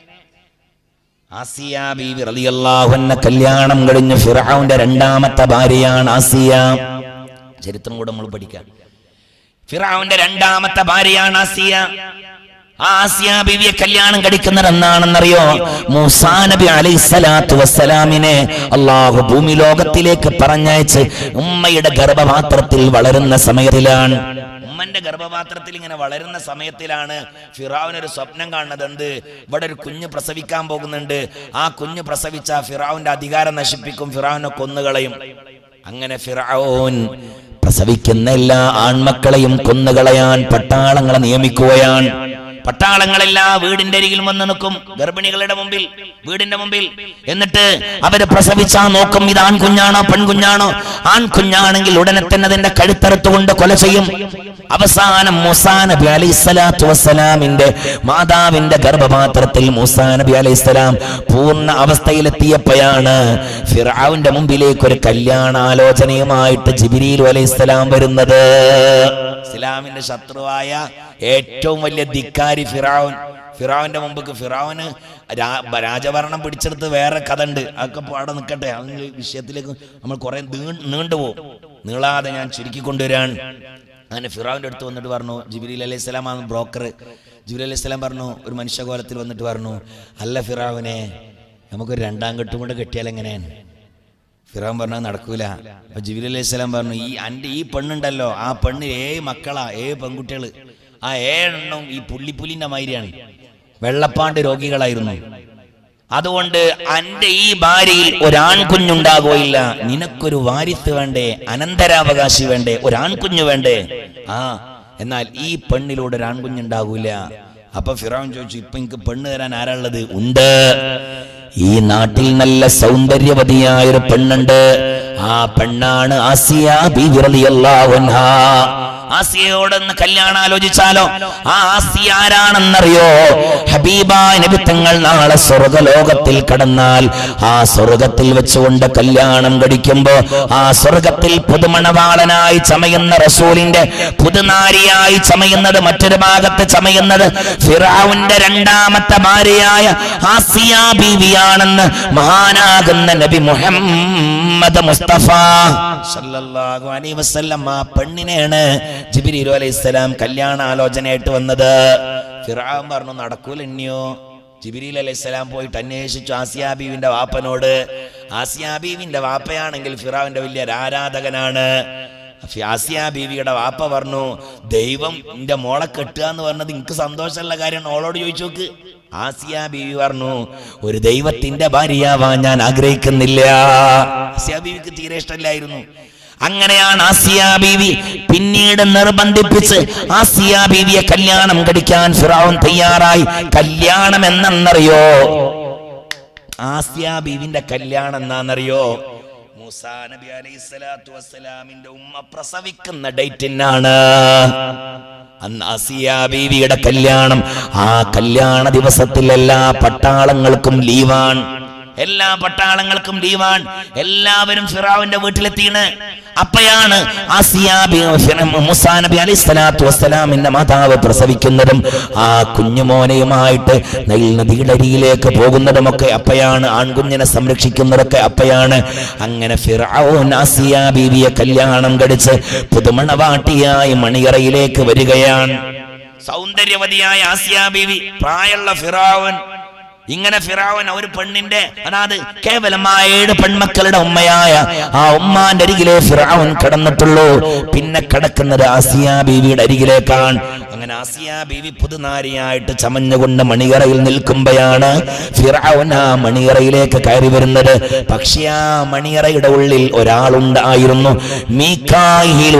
Speaker 1: ആസിയ ബീവി റളിയല്ലാഹു അൻഹ കല്യാണം കഴിഞ്ഞ് ഫിറഔന്റെ രണ്ടാമത്തെ ഭാര്യയാണ് ആസിയ ചരിത്രം കൂടെ നമ്മൾ പഠിക്കാം ഫിറഔന്റെ രണ്ടാമത്തെ ഭാര്യയാണ് ആസിയ ആ ആസിയ ബീവിയെ കല്യാണം കഴിക്കുന്നത് എന്നാണെന്നറിയോ മൂസാ നബി അലൈഹി സ്വലാത്തു വസ്സലാമിനെ അള്ളാഹു ഭൂമി ലോകത്തിലേക്ക് പറഞ്ഞയച്ച് ഉമ്മയുടെ ഗർഭപാത്രത്തിൽ വളരുന്ന സമയത്തിലാണ് ഉമ്മന്റെ ഗർഭപാത്രത്തിൽ ഇങ്ങനെ വളരുന്ന സമയത്തിലാണ് ഫിറാവിന് ഒരു സ്വപ്നം കാണുന്നത് എന്ത് ഇവിടെ ഒരു കുഞ്ഞ് പ്രസവിക്കാൻ പോകുന്നുണ്ട് ആ കുഞ്ഞ് പ്രസവിച്ച ഫിറാവിന്റെ അധികാരം നശിപ്പിക്കും ഫിറാവിനെ കൊന്നുകളയും അങ്ങനെ ഫിറാവോൻ പ്രസവിക്കുന്ന എല്ലാ ആൺമക്കളെയും കൊന്നുകളയാൻ പട്ടാളങ്ങളെ നിയമിക്കുകയാണ് പട്ടാളങ്ങളെല്ലാം വീടിന്റെ അരികിൽ വന്ന് നിൽക്കും ഗർഭിണികളുടെ മുമ്പിൽ വീടിന്റെ മുമ്പിൽ എന്നിട്ട് അവര് പ്രസവിച്ചാ നോക്കും ഇത് ആൺകുഞ്ഞാണോ പെൺകുഞ്ഞാണോ ആൺകുഞ്ഞാണെങ്കിൽ ഉടനെ തന്നെ അതിന്റെ കഴുത്തറുത്തുകൊണ്ട് കൊല ചെയ്യും അവസാനം മൂസാ നബി അലൈഹി സ്വലാത്തു വസ്സലാമിന്റെ മാതാവിന്റെ ഗർഭപാത്രത്തിൽ മൂസാ നബി അലൈഹി സ്വലാം പൂർണ്ണ അവസ്ഥയിലെത്തിയപ്പോഴാണ് ഫിറാവിന്റെ മുമ്പിലേക്ക് ഒരു കല്യാണാലോചനയുമായിട്ട് ജിബിരിൽ അലൈഹി സ്വലാം വരുന്നത് ഇസ്ലാമിന്റെ ശത്രുവായ ഏറ്റവും വലിയ ധിക്കാരി ഫിറാവുൻ ഫിറാവിന്റെ മുമ്പ് ഫിറാവിന് രാ- രാജഭരണം പിടിച്ചെടുത്ത് വേറെ കഥ ഉണ്ട് അതൊക്കെ ഇപ്പൊ അവിടെ നിൽക്കട്ടെ അതിന് വിഷയത്തിലേക്ക് നമ്മൾ കുറെ നീണ്ടുപോകും നീളാതെ ഞാൻ ചുരുക്കി കൊണ്ടുവരാൻ അങ്ങനെ ഫിറാവിന്റെ അടുത്ത് വന്നിട്ട് പറഞ്ഞു ജിബിലി അലൈഹി സ്വലാമാണ് ബ്രോക്കർ ജിബ്രീൽ അലൈഹി സ്വലാം പറഞ്ഞു ഒരു മനുഷ്യകോലത്തിൽ വന്നിട്ട് പറഞ്ഞു അല്ല ഫിറാവിനെ നമുക്കൊരു രണ്ടാം കെട്ടും കൂടെ കെട്ടിയാൽ എങ്ങനെയാണ് ഫിറാൻ പറഞ്ഞാൽ നടക്കൂല അപ്പൊ ജിബിലി അലൈഹി സ്വലാം പറഞ്ഞു ഈ അന്റെ ഈ പെണ്ണുണ്ടല്ലോ ആ പെണ്ണ് ഏഴ് മക്കളാ ഏഴ് പെൺകുട്ടികള് ആ ഏഴെണ്ണം ഈ പുള്ളിപ്പുലിന്റെ മാതിരിയാണ് വെള്ളപ്പാണ്ട് രോഗികളായിരുന്നു അതുകൊണ്ട് അന്റെ ഈ ഭാര്യയിൽ ഒരാൺകുഞ്ഞുണ്ടാകുകയില്ല നിനക്കൊരു വാരിത്ത് വേണ്ടേ അനന്തരാവകാശി വേണ്ടേ ഒരാൺകുഞ്ഞു വേണ്ടേ ആ എന്നാൽ ഈ പെണ്ണിലൂടെ ഒരു ആൺകുഞ്ഞുണ്ടാകൂല അപ്പൊ ഫിറോൻ ചോദിച്ചു ഇപ്പൊ എനിക്ക് പെണ്ണ് തരാൻ ആരാളുള്ളത് ഉണ്ട് ഈ നാട്ടിൽ നല്ല സൗന്ദര്യവതിയായ ഒരു പെണ്ണുണ്ട് ആ പെണ്ണാണ് ആസിയ ബീവി റളിയല്ലാഹു അൻഹാ ആസിയയോടൊന്ന് കല്യാണം ആലോചിച്ചാലോ ആ ആസിയ ആരാണെന്നറിയോ ഹബീബായ നബിത്തങ്ങൾ നാളെ സ്വർഗലോകത്തിൽ കടന്നാൽ ആ സ്വർഗത്തിൽ വെച്ചുകൊണ്ട് കല്യാണം കഴിക്കുമ്പോ ആ സ്വർഗത്തിൽ പുതുമണവാളനായി ചമയുന്ന റസൂലിന്റെ പുതുനാരിയായി ചമയുന്നത് മറ്റൊരു ഭാഗത്ത് ചമയുന്നത് ഫിറാവുന്റെ രണ്ടാമത്തെ ഭാര്യയായ ആസിയ ബീവിയാണെന്ന് മഹാനാകുന്ന നബി മുഹമ്മദ് മുസ്തഫ സല്ലല്ലാഹു അലൈഹി വസല്ലം ആ പെണ്ണിനെയാണ് ജിബ്രീൽ അലൈഹിസ്സലാം കല്യാണ ആലോചനയായിട്ട് വന്നത് ഫിറാൻ പറഞ്ഞു നടക്കൂല ഇനിയോ ജിബിരിൽ അലൈഹിസ്സലാം പോയിട്ട് അന്വേഷിച്ചു ആസിയാ ബീവിന്റെ വാപ്പനോട് ആസിയാ ബീവിന്റെ വാപ്പയാണെങ്കിൽ ഫിറാവിന്റെ വലിയ ആരാധകനാണ് ആസിയ ബീവിയുടെ വാപ്പ പറഞ്ഞു ദൈവം എന്റെ മോളെ കെട്ടുക എന്ന് പറഞ്ഞത് എനിക്ക് സന്തോഷമുള്ള കാര്യമാണ് ഓളോട് ചോദിച്ചു നോക്ക് ആസിയ ബീവി പറഞ്ഞു ഒരു ദൈവത്തിന്റെ ഭാര്യയാവാൻ ഞാൻ ആഗ്രഹിക്കുന്നില്ല ആസിയ ബീവിക്ക് തീരെ ഇഷ്ടമില്ലായിരുന്നു അങ്ങനെയാണ് ആസിയ ബീവി പിന്നീട് നിർബന്ധിപ്പിച്ച് ആസിയ ബീവിയെ കല്യാണം കഴിക്കാൻ ഫിറാവുൻ തയ്യാറായി കല്യാണം എന്നറിയോ ആസിയ ബീവിന്റെ കല്യാണം എന്നാന്നറിയോ മൂസാ നബി അലൈഹി സ്വലാത്തു വസ്സലാമിന്റെ ഉമ്മ പ്രസവിക്കുന്ന ഡേറ്റിനാണ് അന്ന് ആസിയ ബീവിയുടെ കല്യാണം ആ കല്യാണ ദിവസത്തിൽ എല്ലാ പട്ടാളങ്ങൾക്കും ലീവാണ് എല്ലാ പട്ടാളങ്ങൾക്കും ലീവാൻ എല്ലാവരും ഫിറാവിന്റെ വീട്ടിലെത്തിയാണ് അപ്പയാണ് ആസിയ ബി- ഫിറ- മുസാ നബി അലൈഹി സ്വലാത്തു വസ്സലാമിന്റെ മാതാവ് പ്രസവിക്കുന്നതും ആ കുഞ്ഞുമോനെയുമായിട്ട് നൈൽ നദിയുടെ അരിയിലേക്ക് പോകുന്നതുമൊക്കെ അപ്പയാണ് ആൺകുഞ്ഞിനെ സംരക്ഷിക്കുന്നതൊക്കെ അപ്പയാണ് അങ്ങനെ ഫിറഔൻ ആസിയ ബീവിയെ കല്യാണം കഴിച്ച് പുതുമണവാട്ടിയായി മണിയറയിലേക്ക് വരികയാണ് സൗന്ദര്യവതിയായ ആസിയ ബീവി പ്രായമുള്ള ഫിറാവൻ ഇങ്ങനെ ഫിറാവൻ ഒരു പെണ്ണിന്റെ അതായത് കേവലമായ ഏഴ് പെൺമക്കളുടെ ഉമ്മയായ ആ ഉമ്മാന്റെ അരികിലെ ഫിറാവൻ കടന്നിട്ടുള്ളൂ പിന്നെ കിടക്കുന്നത് ആസിയ ബീവിയുടെ അരികിലേക്കാണ് അങ്ങനെ ആസിയ ബീവി പുതുനാരിയായിട്ട് ചമഞ്ഞുകൊണ്ട് മണിയറയിൽ നിൽക്കുമ്പോഴാണ് ഫിറാവൻ ആ മണിയറയിലേക്ക് കയറി വരുന്നത് പക്ഷേ ആ മണിയറയുടെ ഉള്ളിൽ ഒരാളുണ്ടായിരുന്നു മീക്കായിൽ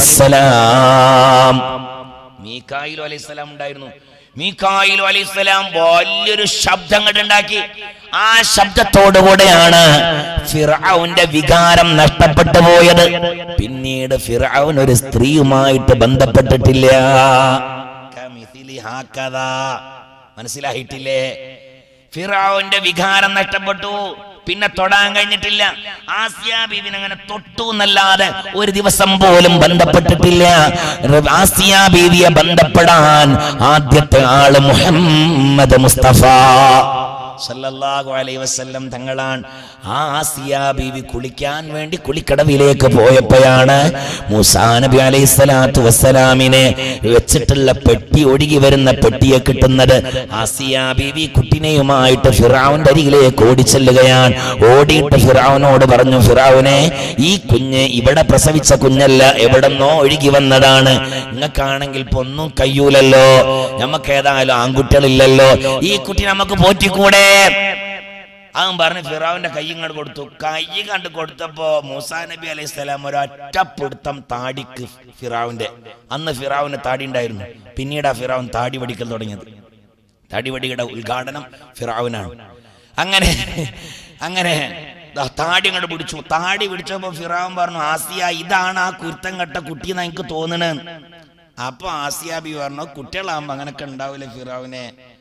Speaker 1: അലൈസലാം മീക്കായിലു അലൈഹിസ്സലാം ഉണ്ടായിരുന്നു മീക്കായിലു അലൈഹിസ്സലാം വലിയൊരു ശബ്ദം കണ്ടുണ്ടാക്കി ആ ശബ്ദത്തോടുകൂടെയാണ് ഫിറൌന്റെ വികാരം നഷ്ടപ്പെട്ടു പോയത് പിന്നീട് ഫിറൌൻ ഒരു സ്ത്രീയുമായിട്ട് ബന്ധപ്പെട്ടിട്ടില്ല കമിഥിലി ഹാക്കദാ. മനസ്സിലായിട്ടില്ലേ ഫിറൌന്റെ വികാരം നഷ്ടപ്പെട്ടു പിന്നെ തൊടാൻ കഴിഞ്ഞിട്ടില്ല ആസിയ ബീവിനെ അങ്ങനെ തൊട്ടു എന്നല്ലാതെ ഒരു ദിവസം പോലും ബന്ധപ്പെട്ടിട്ടില്ല ആസിയ ബീവിയെ ബന്ധപ്പെടാൻ ആദ്യത്തെ ആള് മുഹമ്മദ് മുസ്തഫ സല്ലല്ലാഹു അലൈഹി വസല്ലം തങ്ങളാണ് ആ ആസിയ ബീവി കുളിക്കാൻ വേണ്ടി കുളിക്കടവിലേക്ക് പോയപ്പോഴാണ് മൂസാ നബി അലൈഹി സ്വലാത്തു വസ്സലാമിനെ വെച്ചിട്ടുള്ള പെട്ടി ഒഴുകി വരുന്ന പെട്ടിയെ കിട്ടുന്നത് ആസിയ ബീവി കുട്ടിനെയുമായിട്ട് ഫിറാവുന്റെ അരികിലേക്ക് ഓടിച്ചെല്ലുകയാണ് ഓടിയിട്ട് ഫിറാവിനോട് പറഞ്ഞു ഫിറാവിനെ ഈ കുഞ്ഞ് ഇവിടെ പ്രസവിച്ച കുഞ്ഞല്ല എവിടെന്നോ ഒഴുകി വന്നതാണ് നിങ്ങൾക്കാണെങ്കിൽ ഇപ്പൊ ഒന്നും കയ്യൂലല്ലോ നമുക്ക് ഏതായാലും ആൺകുട്ടികളില്ലല്ലോ ഈ കുട്ടി നമുക്ക് പോറ്റിക്കൂടെ അവൻ പറഞ്ഞ് ഫിറാവിന്റെ കൈ ഇങ്ങോട്ട് കൊടുത്തു കൈ കണ്ട് കൊടുത്തപ്പോ മൂസാ നബി അലൈഹി സ്വലാം ഒരൊറ്റ പിടുത്തം താടിക്ക് ഫിറാവിന്റെ അന്ന് ഫിറാവിന് താടി ഉണ്ടായിരുന്നു പിന്നീട് ആ ഫിറാവൻ താടി പഠിക്കൽ തുടങ്ങിയത് താടിവടിയുടെ ഉദ്ഘാടനം ഫിറാവിനാണ് അങ്ങനെ അങ്ങനെ ദാ താടി അങ്ങോട്ട് പിടിച്ചു താടി പിടിച്ചപ്പോ ഫിറാവൻ പറഞ്ഞു ആസിയ ഇതാണ് ആ കുരുത്തം കെട്ട കുട്ടി എന്ന് എനിക്ക് തോന്നണ് അപ്പൊ ആസിയ ബി പറഞ്ഞു കുട്ടികളാകുമ്പോ അങ്ങനൊക്കെ ഉണ്ടാവില്ലേ ഫിറാവിനെ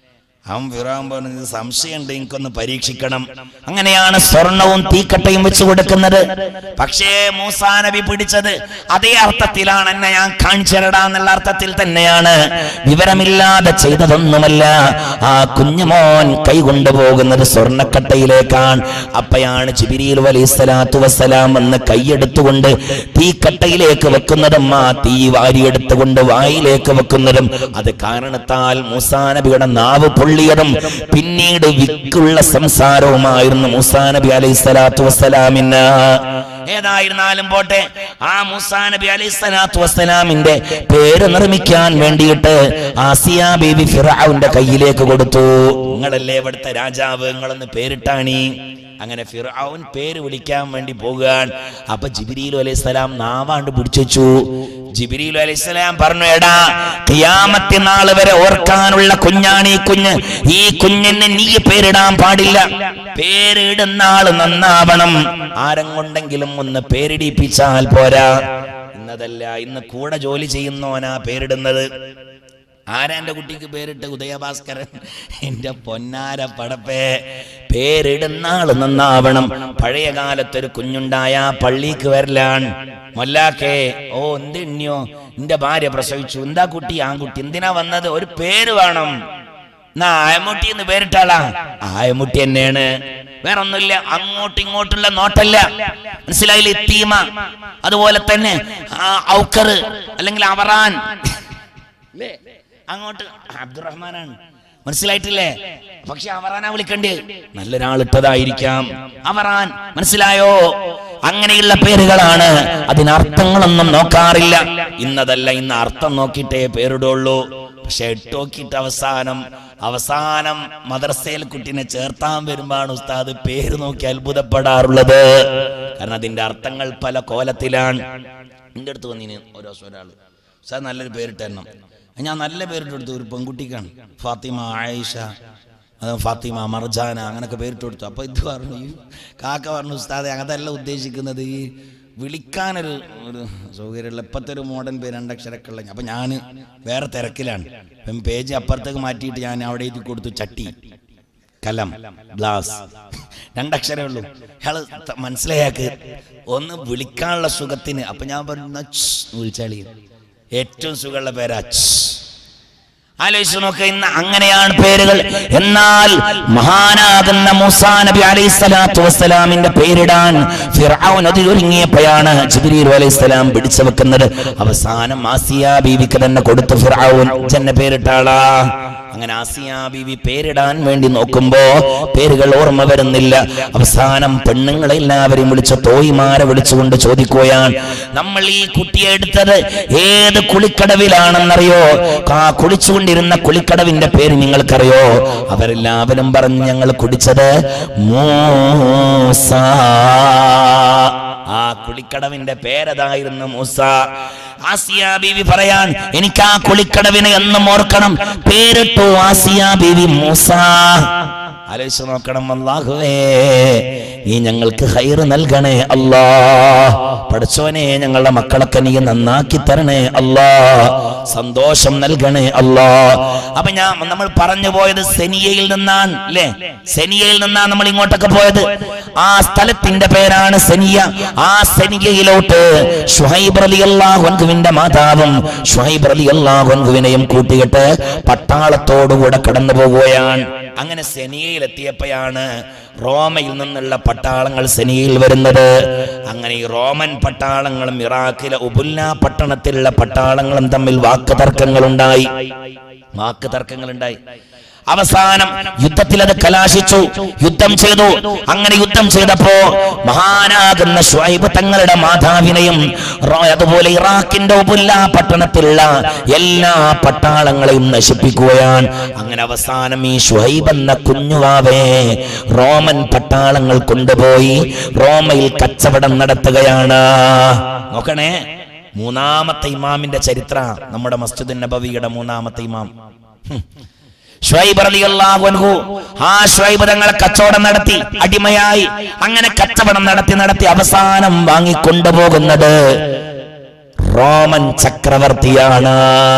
Speaker 1: അവൻ ഫിറാൻ പറഞ്ഞത് സംശയമുണ്ട് എനിക്കൊന്ന് പരീക്ഷിക്കണം അങ്ങനെയാണ് സ്വർണവും തീക്കട്ടയും വെച്ച് കൊടുക്കുന്നത് പക്ഷേ മൂസാ നബി പിടിച്ചത് അതേ അർത്ഥത്തിലാണ് എന്നെ ഞാൻ കാണിച്ചരടാ എന്നുള്ള അർത്ഥത്തിൽ തന്നെയാണ് വിവരമില്ലാതെ ചെയ്തതൊന്നുമല്ല ആ കുഞ്ഞുമോൻ കൈ കൊണ്ടുപോകുന്നത് സ്വർണക്കട്ടയിലേക്കാണ് അപ്പയാണ് ജിബിരിയിൽ അലൈഹി സ്വലാത്തു വസ്സലാം വന്ന് കൈയെടുത്തുകൊണ്ട് തീക്കട്ടയിലേക്ക് വെക്കുന്നതും ആ തീ വാരിയെടുത്തുകൊണ്ട് വായിലേക്ക് വെക്കുന്നതും അത് കാരണത്താൽ മൂസാ നബിയുടെ നാവ് പൊള്ളിയതും പിന്നീട് വിക്കുള്ള സംസാരവുമായിരുന്നു മൂസാ നബി അലൈഹി സ്വലാത്തു വസ്സലാമിന് ഏതായിരുന്നാലും പോട്ടെ ആ മൂസാ നബി അലൈഹി സ്വലാത്തു വസ്സലാമിന്റെ പേര് നിർമ്മിക്കാൻ വേണ്ടിയിട്ട് ആസിയ ബീബി ഫിറാവിന്റെ കയ്യിലേക്ക് കൊടുത്തു നിങ്ങളല്ലേ ഇവിടുത്തെ രാജാവ് നിങ്ങളൊന്ന് പേരിട്ടാണി അങ്ങനെ ഫിറാവുൻ പേര് വിളിക്കാൻ വേണ്ടി പോകുകയാണ് അപ്പൊ ജിബിരിലു അലൈഹി സ്വലാം നാവാണ്ട് പിടിച്ചു ജിബിരിലു അലൈഹി സ്വലാം പറഞ്ഞു എടാ ഖിയാമത്തി നാൾ വരെ ഓർക്കാനുള്ള കുഞ്ഞാണ് ഈ കുഞ്ഞ് ഈ കുഞ്ഞിന് നീ പേരിടാൻ പാടില്ല പേരിടുന്ന ആള് നന്നാവണം ആരം കൊണ്ടെങ്കിലും ഒന്ന് പേരിടിപ്പിച്ചാൽ പോരാ ഇന്നതല്ല ഇന്ന് കൂടെ ജോലി ചെയ്യുന്നവനാ പേരിടുന്നത് ആരാ എന്റെ കുട്ടിക്ക് പേരിട്ട് ഉദയഭാസ്കരൻ എന്റെ പൊന്നാര പടപ്പേ പേരിടുന്ന ആള് നന്നാവണം പഴയ കാലത്തൊരു കുഞ്ഞുണ്ടായ പള്ളിക്ക് വരലാൻ മൊല്ലാക്കേ ഓ എന്തിന്യോ എന്റെ ഭാര്യ പ്രസവിച്ചു എന്താ കുട്ടി ആൺകുട്ടി എന്തിനാ വന്നത് ഒരു പേര് വേണം എന്നാ ആയമുട്ടി എന്ന് പേരിട്ടാളാ ആയമുട്ടി തന്നെയാണ് വേറെ ഒന്നുമില്ല അങ്ങോട്ടും ഇങ്ങോട്ടുള്ള നോട്ടല്ല മനസ്സിലായില്ലേ തീമ അതുപോലെ തന്നെ ആ ഔക്കറ് അല്ലെങ്കിൽ അവറാൻ അല്ലേ അങ്ങോട്ട് അബ്ദുറഹ്മാനാണ് മനസ്സിലായിട്ടില്ലേ പക്ഷെ അവറാനാ വിളിക്കണ്ടേ നല്ലൊരാളിട്ടതായിരിക്കാം അവറാൻ മനസ്സിലായോ അങ്ങനെയുള്ള പേരുകളാണ് അതിനർത്ഥങ്ങളൊന്നും നോക്കാറില്ല ഇന്നതല്ല ഇന്ന് അർത്ഥം നോക്കിയിട്ടേ പേരിടുള്ളൂ പക്ഷെ എട്ടോക്കിയിട്ട് അവസാനം അവസാനം മദ്രസയിൽ കുട്ടീനെ ചേർത്താൻ വരുമ്പോഴാണ് ഉസ്താദ് പേര് നോക്കി അത്ഭുതപ്പെടാറുള്ളത് കാരണം അതിന്റെ അർത്ഥങ്ങൾ പല കോലത്തിലാണ് എൻ്റെ അടുത്ത് വന്നിന് ഓരോ ഒരാള് ഉസ്താദ് നല്ലൊരു പേരിട്ട് തരണം ഞാൻ നല്ല പേരിട്ട് കൊടുത്തു ഒരു പെൺകുട്ടിക്കാണ് ഫാത്തിമ ആയിഷ അത് ഫാത്തിമ മർജാന അങ്ങനൊക്കെ പേരിട്ട് കൊടുത്തു അപ്പൊ ഇത് പറഞ്ഞു ഈ കാക്ക പറഞ്ഞു ഉസ്താദെ അതല്ല ഉദ്ദേശിക്കുന്നത് ഈ വിളിക്കാനൊരു ഒരു സൗകര്യമുള്ള ഇപ്പോഴത്തെ ഒരു മോഡേൺ പേര് രണ്ടക്ഷരമൊക്കെ ഉള്ള അപ്പൊ ഞാൻ വേറെ തിരക്കിലാണ് ഇപ്പം പേജ് അപ്പുറത്തേക്ക് മാറ്റിയിട്ട് ഞാൻ അവിടെ എഴുതി കൊടുത്തു ചട്ടി കലം ഗ്ലാസ് രണ്ടക്ഷരമേ ഉള്ളൂ അയാള് ത- മനസ്സിലായാക്ക് ഒന്ന് വിളിക്കാനുള്ള സുഖത്തിന് അപ്പൊ ഞാൻ പറഞ്ഞു വിളിച്ചാളി ഏറ്റവും സുഖമുള്ള പേരാ ഛ്. ആലോചിച്ചു നോക്ക ഇന്ന് അങ്ങനെയാണ് പേരുകൾ എന്നാൽ മഹാനാകുന്ന മൂസാ നബി അലൈഹി സ്വലാത്തു വസ്സലാമിന്റെ പേരിടാൻ ഫിർഔൻ അതിൽ ഒരുങ്ങിയപ്പോഴാണ് ജിബ്രീൽ അലൈഹി സ്വലാം പിടിച്ചു വെക്കുന്നത് അവസാനം ആസിയ ബീവിക്ക് തന്നെ കൊടുത്തു ഫിർഔൻ ചെന്ന പേരിട്ടാളാ അങ്ങനെ ആസിയ ബീവി പേരിടാൻ വേണ്ടി നോക്കുമ്പോ പേരുകൾ ഓർമ്മ വരുന്നില്ല അവസാനം പെണ്ണുങ്ങളെ എല്ലാവരെയും വിളിച്ച തോയിമാരെ വിളിച്ചുകൊണ്ട് ചോദിക്കുകയാണ് നമ്മൾ ഈ കുട്ടിയെ എടുത്തത് ഏത് കുളിക്കടവിലാണെന്നറിയോ ആ കുളിച്ചുകൊണ്ടിരുന്ന കുളിക്കടവിന്റെ പേര് നിങ്ങൾക്കറിയോ അവരെല്ലാവരും പറഞ്ഞു ഞങ്ങൾ കുടിച്ചത് മൂസ ആ കുളിക്കടവിന്റെ പേരതായിരുന്നു മൂസ ആസിയ ബീവി പറയാൻ എനിക്ക് ആ കുളിക്കടവിനെ എന്നും ഓർക്കണം പേരിട്ടു ആസിയ ബീവി മൂസ ആലോചിച്ച് നോക്കണം അല്ലാഹുവേ നീ ഞങ്ങൾക്ക് ഹൈറ് നൽകണേ അല്ലാ പഠിച്ചോനെ ഞങ്ങളുടെ മക്കളൊക്കെ നീ നന്നാക്കി തരണേ അല്ലാ സന്തോഷം നൽകണേ അല്ലാ അപ്പൊ ഞാൻ നമ്മൾ പറഞ്ഞു പോയത് സെനിയയിൽ നിന്നാണ് അല്ലേ സെനിയയിൽ നിന്നാണ് നമ്മൾ ഇങ്ങോട്ടൊക്കെ പോയത് ആ സ്ഥലത്തിന്റെ പേരാണ് സെനിയ ആ സെനിയയിലോട്ട് ഷുഹൈബ് അലി അള്ളാഹുവിന്റെ മാതാവും ഷുഹൈബ് അലി അള്ളാഹുവിനെയും കൂട്ടിയിട്ട് പട്ടാളത്തോടുകൂടെ കടന്നു പോവുകയാണ് അങ്ങനെ സെനിയയിൽ എത്തിയപ്പോഴാണ് റോമയിൽ നിന്നുള്ള പട്ടാളങ്ങൾ സെനിയയിൽ വരുന്നത് അങ്ങനെ ഈ റോമൻ പട്ടാളങ്ങളും ഇറാഖിലെ ഉബുല്ല പട്ടണത്തിലുള്ള പട്ടാളങ്ങളും തമ്മിൽ വാക്ക് തർക്കങ്ങളുണ്ടായി വാക്ക് തർക്കങ്ങളുണ്ടായി അവസാനം യുദ്ധത്തിൽ അത് കലാശിച്ചു യുദ്ധം ചെയ്തു അങ്ങനെ യുദ്ധം ചെയ്തപ്പോ മഹാനാകുന്ന ഷുഐബ് തങ്ങളുടെ മാതാവിനെയും റോ- അതുപോലെ ഇറാഖിന്റെ ഉബുല്ല പട്ടണത്തിലുള്ള എല്ലാ പട്ടാളങ്ങളെയും നശിപ്പിക്കുകയാണ് അങ്ങനെ അവസാനം ഈ ഷുഹൈബ് എന്ന കുഞ്ഞുവാവേ റോമൻ പട്ടാളങ്ങൾ കൊണ്ടുപോയി റോമയിൽ കച്ചവടം നടത്തുകയാണ് നോക്കണേ മൂന്നാമത്തെ ഇമാമിന്റെ ചരിത്ര നമ്മുടെ മസ്ജിദ് നബവിയുടെ മൂന്നാമത്തെ ഇമാം ഹും. ഷുഐബ് റളിയല്ലാഹു അൻഹു ആ ഷുഐബ് തങ്ങളെ കച്ചവടം നടത്തി അടിമയായി അങ്ങനെ കച്ചവടം നടത്തി നടത്തി അവസാനം വാങ്ങിക്കൊണ്ടുപോകുന്നത് റോമൻ ചക്രവർത്തിയാണ്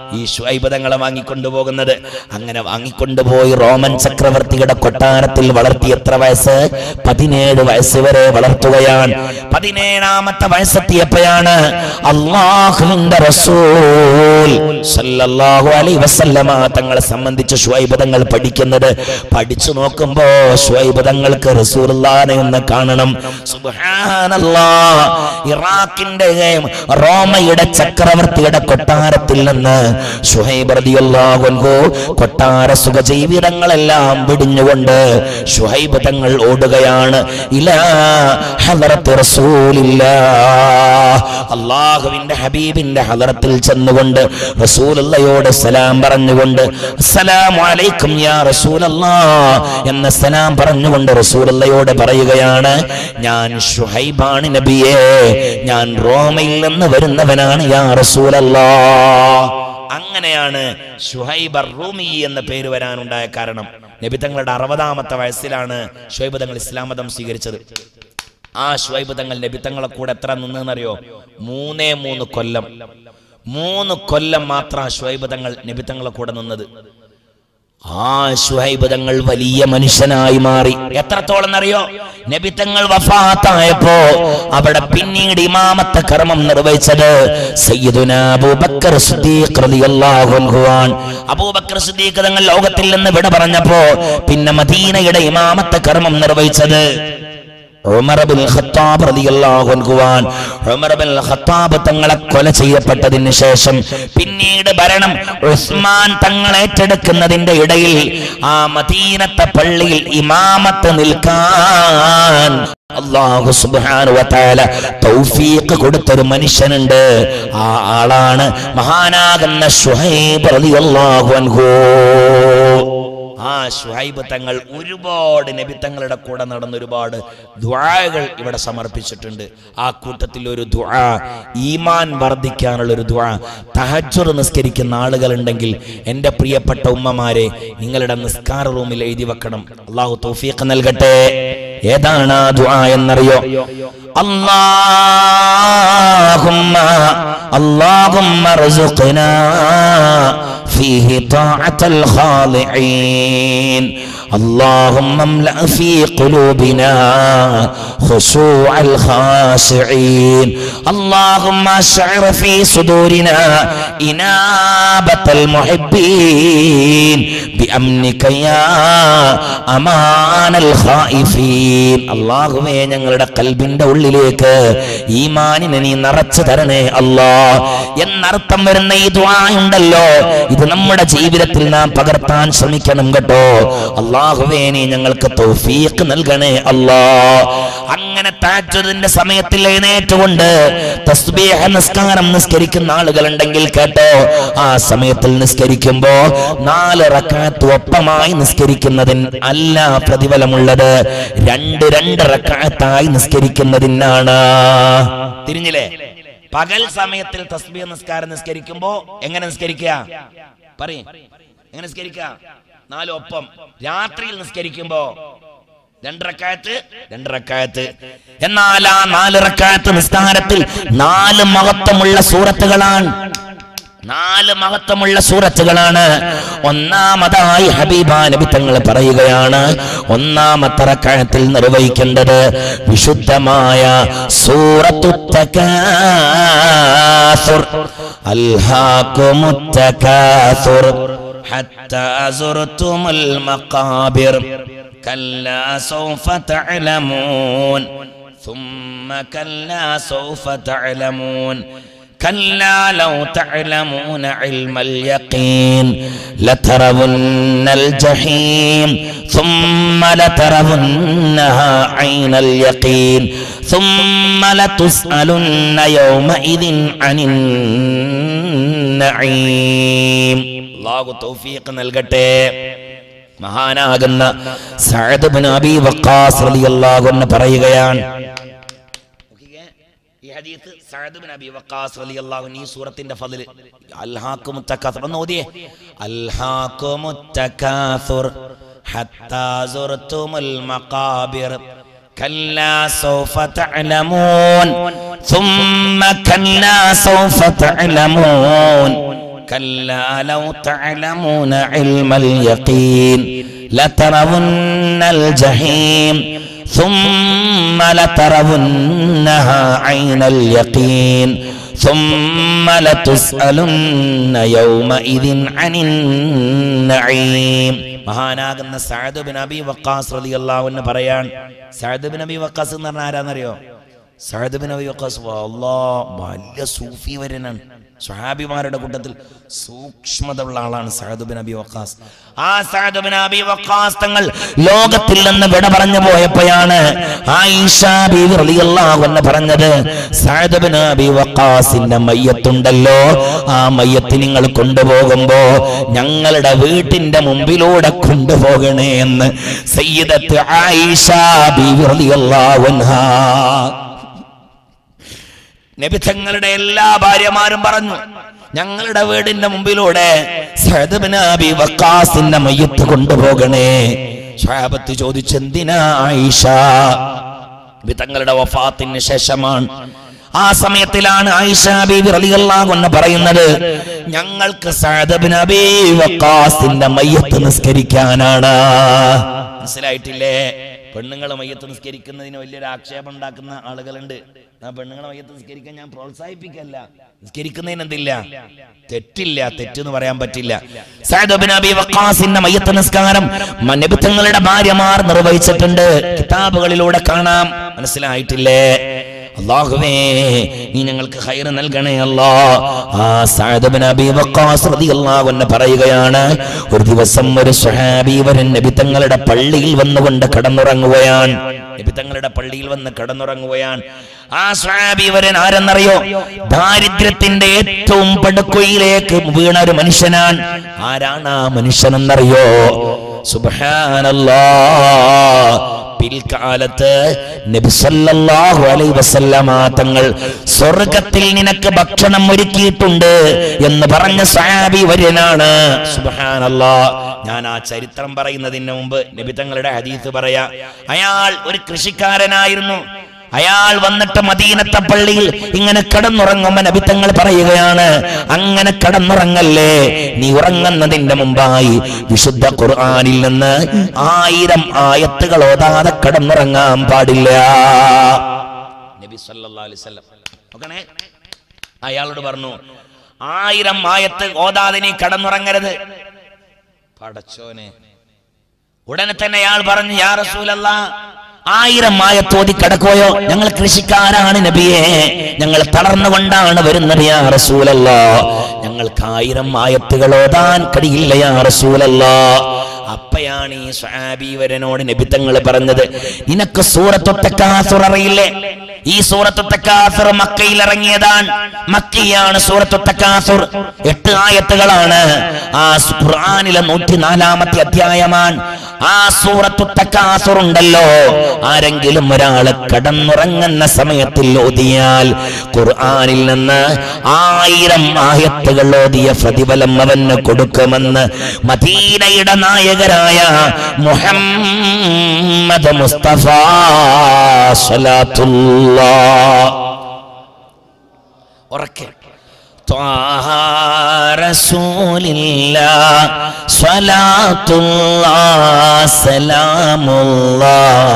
Speaker 1: ഈ ഷുഐബ് തങ്ങളെ വാങ്ങിക്കൊണ്ടുപോകുന്നത് അങ്ങനെ വാങ്ങിക്കൊണ്ടുപോയി റോമൻ ചക്രവർത്തിയുടെ കൊട്ടാരത്തിൽ വളർത്തി എത്ര വയസ്സ് പതിനേഴ് വയസ്സ് വരെ വളർത്തുകയാണ് പതിനേഴാമത്തെ വയസ്സെത്തിയപ്പോഴാണ് അള്ളാഹുവിന്റെ റസൂൽ സല്ലല്ലാഹു അലൈഹി വസല്ലമ തങ്ങളെ സംബന്ധിച്ച് ഷുഐബ് തങ്ങൾ പഠിക്കുന്നത് പഠിച്ചു നോക്കുമ്പോ ഷുഐബ് തങ്ങൾക്ക് റസൂലുള്ളാഹിനെ ഒന്ന് കാണണം സുബ്ഹാനല്ലാ ഇറാഖിന്റെ റോമയുടെ ചക്രവർത്തിയുടെ കൊട്ടാരത്തിൽ നിന്ന് ഷുഹൈബ് റളിയല്ലാഹു അൻഹു കൊട്ടാര സുഖജീവിതങ്ങളെല്ലാം വെടിഞ്ഞുകൊണ്ട് ഷുഹൈബ് തങ്ങൾ ഓടുകയാണ് ഇലാ ഹദറത്ത് റസൂലില്ലാ അള്ളാഹുവിന്റെ ഹബീബിന്റെ ഹദറത്തിൽ ചെന്നുകൊണ്ട് റസൂലുള്ളയോട് സലാം പറഞ്ഞുകൊണ്ട് അസ്സലാമു അലൈക്കും യാ റസൂലല്ലാ എന്ന സലാം പറഞ്ഞുകൊണ്ട് റസൂലുള്ളയോട് പറയുകയാണ് ഞാൻ ഷുഹൈബാണ് നബിയേ ഞാൻ റോമയിൽ നിന്ന് വരുന്നവനാണ് യാ റസൂലല്ലാ അങ്ങനെയാണ് ഷുഹൈബർ റൂമി എന്ന പേര് വരാനുണ്ടായ കാരണം നബി തങ്ങളുടെ അറുപതാമത്തെ വയസ്സിലാണ് ഷുഹൈബ് തങ്ങൾ ഇസ്ലാം മതം സ്വീകരിച്ചത് ആ ഷുഹൈബ് തങ്ങൾ നബി തങ്ങളെ കൂടെ എത്ര നിന്നെന്നറിയോ മൂന്നേ മൂന്ന് കൊല്ലം മൂന്ന് കൊല്ലം മാത്രം ഷുഹൈബ് തങ്ങൾ നബി തങ്ങളെ കൂടെ നിന്നത് ആ ഷുഹൈബ് തങ്ങൾ വലിയ മനുഷ്യനായി മാറി എത്രത്തോളം എന്നറിയോ നബി തങ്ങൾ വഫാത്തായപ്പോ അവിടെ പിന്നീട് ഇമാമത്തെ കർമ്മം നിർവഹിച്ചത് സയ്യിദുന അബൂബക്കർ സിദ്ദീഖ് റളിയല്ലാഹു അൻഹു ആണ് അബൂബക്കർ സിദ്ദീഖ് തങ്ങൾ ലോകത്തിൽ നിന്ന് വിട പറഞ്ഞപ്പോ പിന്നെ മദീനയുടെ ഇമാമത്തെ കർമ്മം നിർവഹിച്ചത് ഉമർ ബിൻ ഖത്താബ് റളിയല്ലാഹു അൻഹു ആണ് ഉമർ ബിൻ ഖത്താബ് തങ്ങളെ കൊല ചെയ്യപ്പെട്ടതിന് ശേഷം പിന്നീട് ഭരണം ഉസ്മാൻ തങ്ങൾ ഏറ്റെടുക്കുന്നതിന്റെ ഇടയിൽ ആ മദീനത്തെ പള്ളിയിൽ ഇമാമത്ത് നിൽക്കാൻ അള്ളാഹു സുബ്ഹാനഹു വ തആല തൗഫീഖ് കൊടുത്തൊരു മനുഷ്യനുണ്ട് ആ ആളാണ് മഹാനാകുന്ന ഷുഹൈബ് റളിയല്ലാഹു അൻഹു ആ ഷുഹൈബ് തങ്ങൾ ഒരുപാട് നബി തങ്ങളുടെ കൂടെ നടന്ന ഒരുപാട് ദ്വാകൾ ഇവിടെ സമർപ്പിച്ചിട്ടുണ്ട് ആ കൂട്ടത്തിൽ ഒരു ദ്വാ ഈമാൻ വർദ്ധിക്കാനുള്ള ഒരു ദ്വാ തഹജ്ജുർ നിസ്കരിക്കുന്ന ആളുകൾ ഉണ്ടെങ്കിൽ എൻ്റെ പ്രിയപ്പെട്ട ഉമ്മമാരെ നിങ്ങളുടെ നിസ്കാര റൂമിൽ എഴുതി വെക്കണം അള്ളാഹു തൗഫീഖ് നൽകട്ടെ ഏതാണ് ആ ദ്വാ എന്നറിയോ അല്ലാഹുമ്മ اللهم ارزقنا فيه طاعة الخاضعين اللهم املأ في قلوبنا خشوع الخاشعين اللهم اشعر في صدورنا إنابة المحبين بأمنك يا أمان الخائفين അള്ളാഹുവേ ഞങ്ങളുടെ കൽബിന്റെ ഉള്ളിലേക്ക് ഈമാനിനെ നീ നിറച്ചു തരണേ അല്ലാ എന്നർത്ഥം വരുന്ന ഈ ദ്വായുണ്ടല്ലോ ഇത് നമ്മുടെ ജീവിതത്തിൽ നാം പകർത്താൻ ശ്രമിക്കണം കേട്ടോ അള്ളാഹുവേ നീ ഞങ്ങൾക്ക് തൗഫീഖ് നൽകണേ അല്ലാ അങ്ങനെ താജുദിന്റെ സമയത്തിൽ എഴുന്നേറ്റുകൊണ്ട് തസ്ബീഹ നിസ്കാരം നിസ്കരിക്കുന്ന ആളുകളുണ്ടെങ്കിൽ കേട്ടോ ആ സമയത്തിൽ നിസ്കരിക്കുമ്പോ നാല് റക്കാത്ത് ഒപ്പമായി നിസ്കരിക്കുന്നതിന് അല്ല പ്രതിഫലമുള്ളത് രണ്ട് രണ്ട് റക്കാത്തായി നിസ്കരിക്കുന്നതിനാണ് തിരിഞ്ഞില്ലേ പകൽ സമയത്തിൽ തസ്ബീഹ് നിസ്കാരം നിസ്കരിക്കുമ്പോ എങ്ങനെ നിസ്കരിക്കുക പറയും എങ്ങനെ നിസ്കരിക്കുക നാല് ഒപ്പം രാത്രിയിൽ നിസ്കരിക്കുമ്പോ രണ്ടറക്കായത്ത് രണ്ടറക്കായത്ത് എന്നാൽ ആ നാല് റക്കായത്ത് നിസ്കാരത്തിൽ നാല് മഹത്വമുള്ള സൂറത്തുകളാണ് നാല് മഹത്വമുള്ള സൂറത്തുകളാണ് ഒന്നാമതായി ഹബീബ നബി തങ്ങൾ പറയുകയാണ് ഒന്നാമത്തെ റക്കായത്തിൽ നിർവഹിക്കേണ്ടത് വിശുദ്ധമായ സൂറത്തു തകാസുർ അൽഹാക്കുമുത് തകാസുർ حتى زرتم المقابر كلا سوف تعلمون ثم كلا سوف تعلمون كلا لو تعلمون علم اليقين لترون الجحيم ثم لترونها عين اليقين ثم لتسألن يومئذ عن النعيم അള്ളാഹു തൗഫീഖ് നൽകട്ടെ മഹാനാകുന്ന സഅദ് ബിൻ അബി വഖാസ് റളിയല്ലാഹു അൻഹു പറയുകയാണ് ഈ ഹദീസ് സഅദ് ബിൻ അബി വഖാസ് റളിയല്ലാഹു അൻഹു ഈ സൂറത്തിന്റെ ഫളിൽ അൽഹാക്കുമുത് തകാസുർ ഒന്ന് ഓതിയേ അൽഹാക്കുമുത് തകാസുർ ഹത്താ സുർതുമുൽ മഖാബിർ كلا سوف تعلمون ثم كلا سوف تعلمون كلا لو تعلمون علم اليقين لترون الجحيم ثم لترونها عين اليقين ثم لتسألن يومئذ عن النعيم മഹാനാകുന്ന സഅദ് ബിൻ അബി വക്കാസ് റളിയല്ലാഹു അൻഹു പറയാൻ സഅദ് ബിൻ അബി വക്കാസ് എന്ന് പറഞ്ഞാൽ ആരാന്നറിയോ സഅദ് ബിൻ അബി വക്കാസ് അല്ലാ വലിയ സൂഫി വരനാണ് സ്വഹാബിമാരുടെ കൂട്ടത്തിൽ സൂക്ഷ്മത ഉള്ള ആളാണ് സഅദ് ബിൻ അബി വക്കാസ് ആ സഅദ് ബിൻ അബി വക്കാസ് തങ്ങൾ ലോകത്തിൽ നിന്ന് വിട പറഞ്ഞു പോയപ്പോഴാണ് ആയിഷ ബീവി റളിയല്ലാഹു അൻഹ പറഞ്ഞത് സഅദ് ബിൻ അബി വക്കാസിന്റെ മയ്യത്തുണ്ടല്ലോ ആ മയ്യത്ത് നിങ്ങൾ കൊണ്ടുപോകുമ്പോ ഞങ്ങളുടെ വീട്ടിന്റെ മുമ്പിലൂടെ കൊണ്ടുപോകണേ എന്ന് സയ്യിദത്ത് ആയിഷ ബീവി റളിയല്ലാഹു അൻഹാ നബി തങ്ങളുടെ എല്ലാ ഭാര്യമാരും പറഞ്ഞു ഞങ്ങളുടെ വീടിന്റെ മുമ്പിലൂടെ സഅദ് ബിൻ അബി വക്കാസിന്റെ മയ്യത്ത് കൊണ്ടുപോകണേ സ്വഹാബത്ത് ചോദിച്ചെന്തിനാ ആയിഷ നബി തങ്ങളുടെ വഫാത്തിന് ശേഷമാണ് ആ സമയത്തിലാണ് ആയിഷ ബീബി റളിയല്ലാഹു അൻഹ പറയുന്നത് ഞങ്ങൾക്ക് സഅദ് ബിൻ അബി വക്കാസിന്റെ മയ്യത്ത് നിസ്കരിക്കാനാണ് മനസ്സിലായിട്ടില്ലേ പെണ്ണുങ്ങളെ മയ്യത്ത് നിസ്കരിക്കുന്നതിന് വലിയൊരു ആക്ഷേപം ഉണ്ടാക്കുന്ന ആളുകളുണ്ട് ആ പെണ്ണുങ്ങളെ മയ്യത്ത് നിസ്കരിക്കാൻ ഞാൻ പ്രോത്സാഹിപ്പിക്കല്ല നിസ്കരിക്കുന്നതിന് എന്തില്ല തെറ്റില്ല തെറ്റെന്ന് പറയാൻ പറ്റില്ല സഅദ് ബിൻ അബി വഖാസിന്റെ മയ്യത്ത് നിസ്കാരം നബിത്തങ്ങളുടെ ഭാര്യമാർ നിർവഹിച്ചിട്ടുണ്ട് കിതാബുകളിലൂടെ കാണാം മനസ്സിലായിട്ടില്ലേ അള്ളാഹുവേ നീ ഞങ്ങൾക്ക് ഹൈർ നൽകണേ അല്ലാ ആ സഅദ് ബിൻ അബി വഖാസ് റളിയല്ലാഹു അൻഹു പറയുകയാണ് ഒരു ദിവസം ഒരു സ്വഹാബി വരൻ നബി തങ്ങളുടെ പള്ളിയിൽ വന്നുകൊണ്ട് കടന്നുറങ്ങുകയാണ് നബി തങ്ങളുടെ പള്ളിയിൽ വന്ന് കടന്നുറങ്ങുകയാണ് ആ സ്വഹാബി വരൻ ആരെന്നറിയോ ദാരിദ്ര്യത്തിന്റെ ഏറ്റവും പടുക്കുയിലേക്ക് വീണ ഒരു മനുഷ്യനാണ് ആരാണ് ആ മനുഷ്യനെന്നറിയോ സുബ്ഹാനല്ലാ പിൽക്കാലത്ത് നബി സല്ലല്ലാഹു അലൈഹി വസല്ലമ തങ്ങൾ സ്വർഗത്തിൽ നിനക്ക് ഭക്ഷണം ഒരുക്കിയിട്ടുണ്ട് എന്ന് പറഞ്ഞ സഹാബി വര്യനാണ് സുബ്ഹാനല്ലാ ഞാൻ ആ ചരിത്രം പറയുന്നതിന് മുമ്പ് നബി തങ്ങളുടെ ഹദീസ് പറയാ അയാൾ ഒരു കൃഷിക്കാരനായിരുന്നു അയാൾ വന്നിട്ട് മദീനത്തെ പള്ളിയിൽ ഇങ്ങനെ കിടന്നുറങ്ങുമ്പോ നബിത്തങ്ങൾ പറയുകയാണ് അങ്ങനെ കിടന്നുറങ്ങല്ലേ നീ ഉറങ്ങുന്നതിന്റെ മുമ്പായി വിശുദ്ധ ഖുർആനിൽ നിന്ന് ആയിരം ആയത്തുകൾ ഓതാതെ കിടന്നുറങ്ങാൻ പാടില്ല നബി സല്ലല്ലാഹു അലൈഹി വസല്ലം നോക്കണേ അയാളോട് പറഞ്ഞു ആയിരം ആയത്ത് ഓതാതെ നീ കിടന്നുറങ്ങരുത് പടച്ചോനെ ഉടനെ തന്നെ അയാൾ പറഞ്ഞു യാ റസൂലല്ലാ ആയിരം ആയത്തോതി കിടക്കുകയോ ഞങ്ങൾ കൃഷിക്കാരാണ് നബിയെ ഞങ്ങൾ തളർന്നുകൊണ്ടാണ് വരുന്നത് യാ റസൂലല്ല ഞങ്ങൾക്ക് ആയിരം ആയത്തുകൾ ഓതാൻ കഴിയില്ല യാ റസൂലല്ല അപ്പയാണ് ഈ സ്വഹാബീവരനോട് നബിത്തങ്ങൾ പറഞ്ഞത് നിനക്ക് സൂറത്തൊത്തക്കാസുർ അറിയില്ലേ ഈ സൂറത്തൊത്തക്കാസുർ മക്കയിൽ ഇറങ്ങിയതാണ് മക്കയാണ് സൂറത്തൊത്തക്കാസുർ എട്ട് ആയത്തുകളാണ് ആ ഖുർആനിലെ നൂറ്റിനാലാമത്തെ അധ്യായമാണ് ആ സൂറത്തൊത്തക്കാസുർ ഉണ്ടല്ലോ ആരെങ്കിലും ഒരാള് കടന്നുറങ്ങുന്ന സമയത്തിൽ ഓതിയാൽ ഖുർആനിൽ നിന്ന് ആയിരം ആയത്തുകൾ ഓതിയ പ്രതിഫലം അവന് കൊടുക്കുമെന്ന് മദീനയുടെ നായകരായ മുഹമ്മദ് മുസ്തഫ സ്വലാത്തുല്ലാ ഉറക്കെ طه رسول الله صلاة الله سلام الله